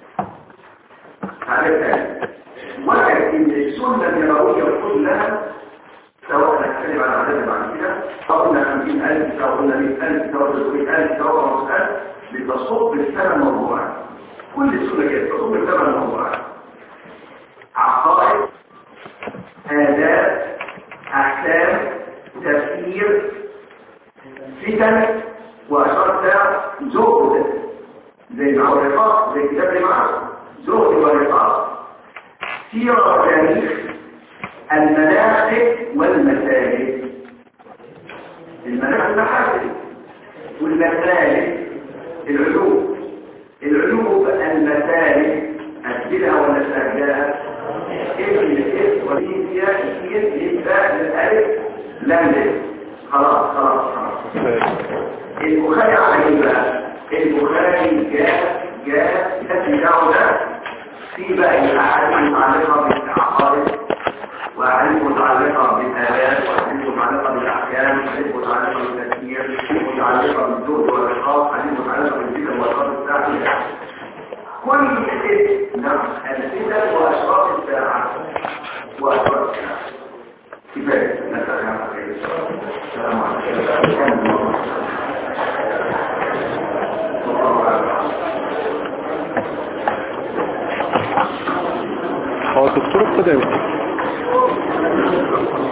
هذا الثاني وجد ان السنه النبويه كلها سواء نتكلم عن عدد بعد كده او قلنا 50000 او قلنا 100000 او 300000 او 5000 بتصب الثمن موضوعات كل سنه كده تصب الثمن موضوعات عقائد آداب أحكام تفسير فتن وأشار ساعة زهد زي الرقاق زي كتاب اللي معه زهد ورقاق سيرة وتاريخ المناطق والمساجد المناطق المحاسن والمساجد العلوم العلوم المساجد أسئلة ولا سهلات اسم الاسم ودين فيها كتير يبقى الألف لم خلاص خلاص خلاص البخاري على ايه بقى البخاري جاء جاء يتبعه ده في بقى الاحاديث متعلقه بالعقائد واحاديث متعلقه بالآيات واحاديث متعلقه بالاحكام واحاديث متعلقه بالتفكير متعلقه بالزهد والرقاق حديث متعلقه بالذكر والقدر الساعه كل اسم نفس الفتن واشراط الساعه واشراط الساعه كفايه نسال الله خير السلام عليكم هو الدكتور ابتدى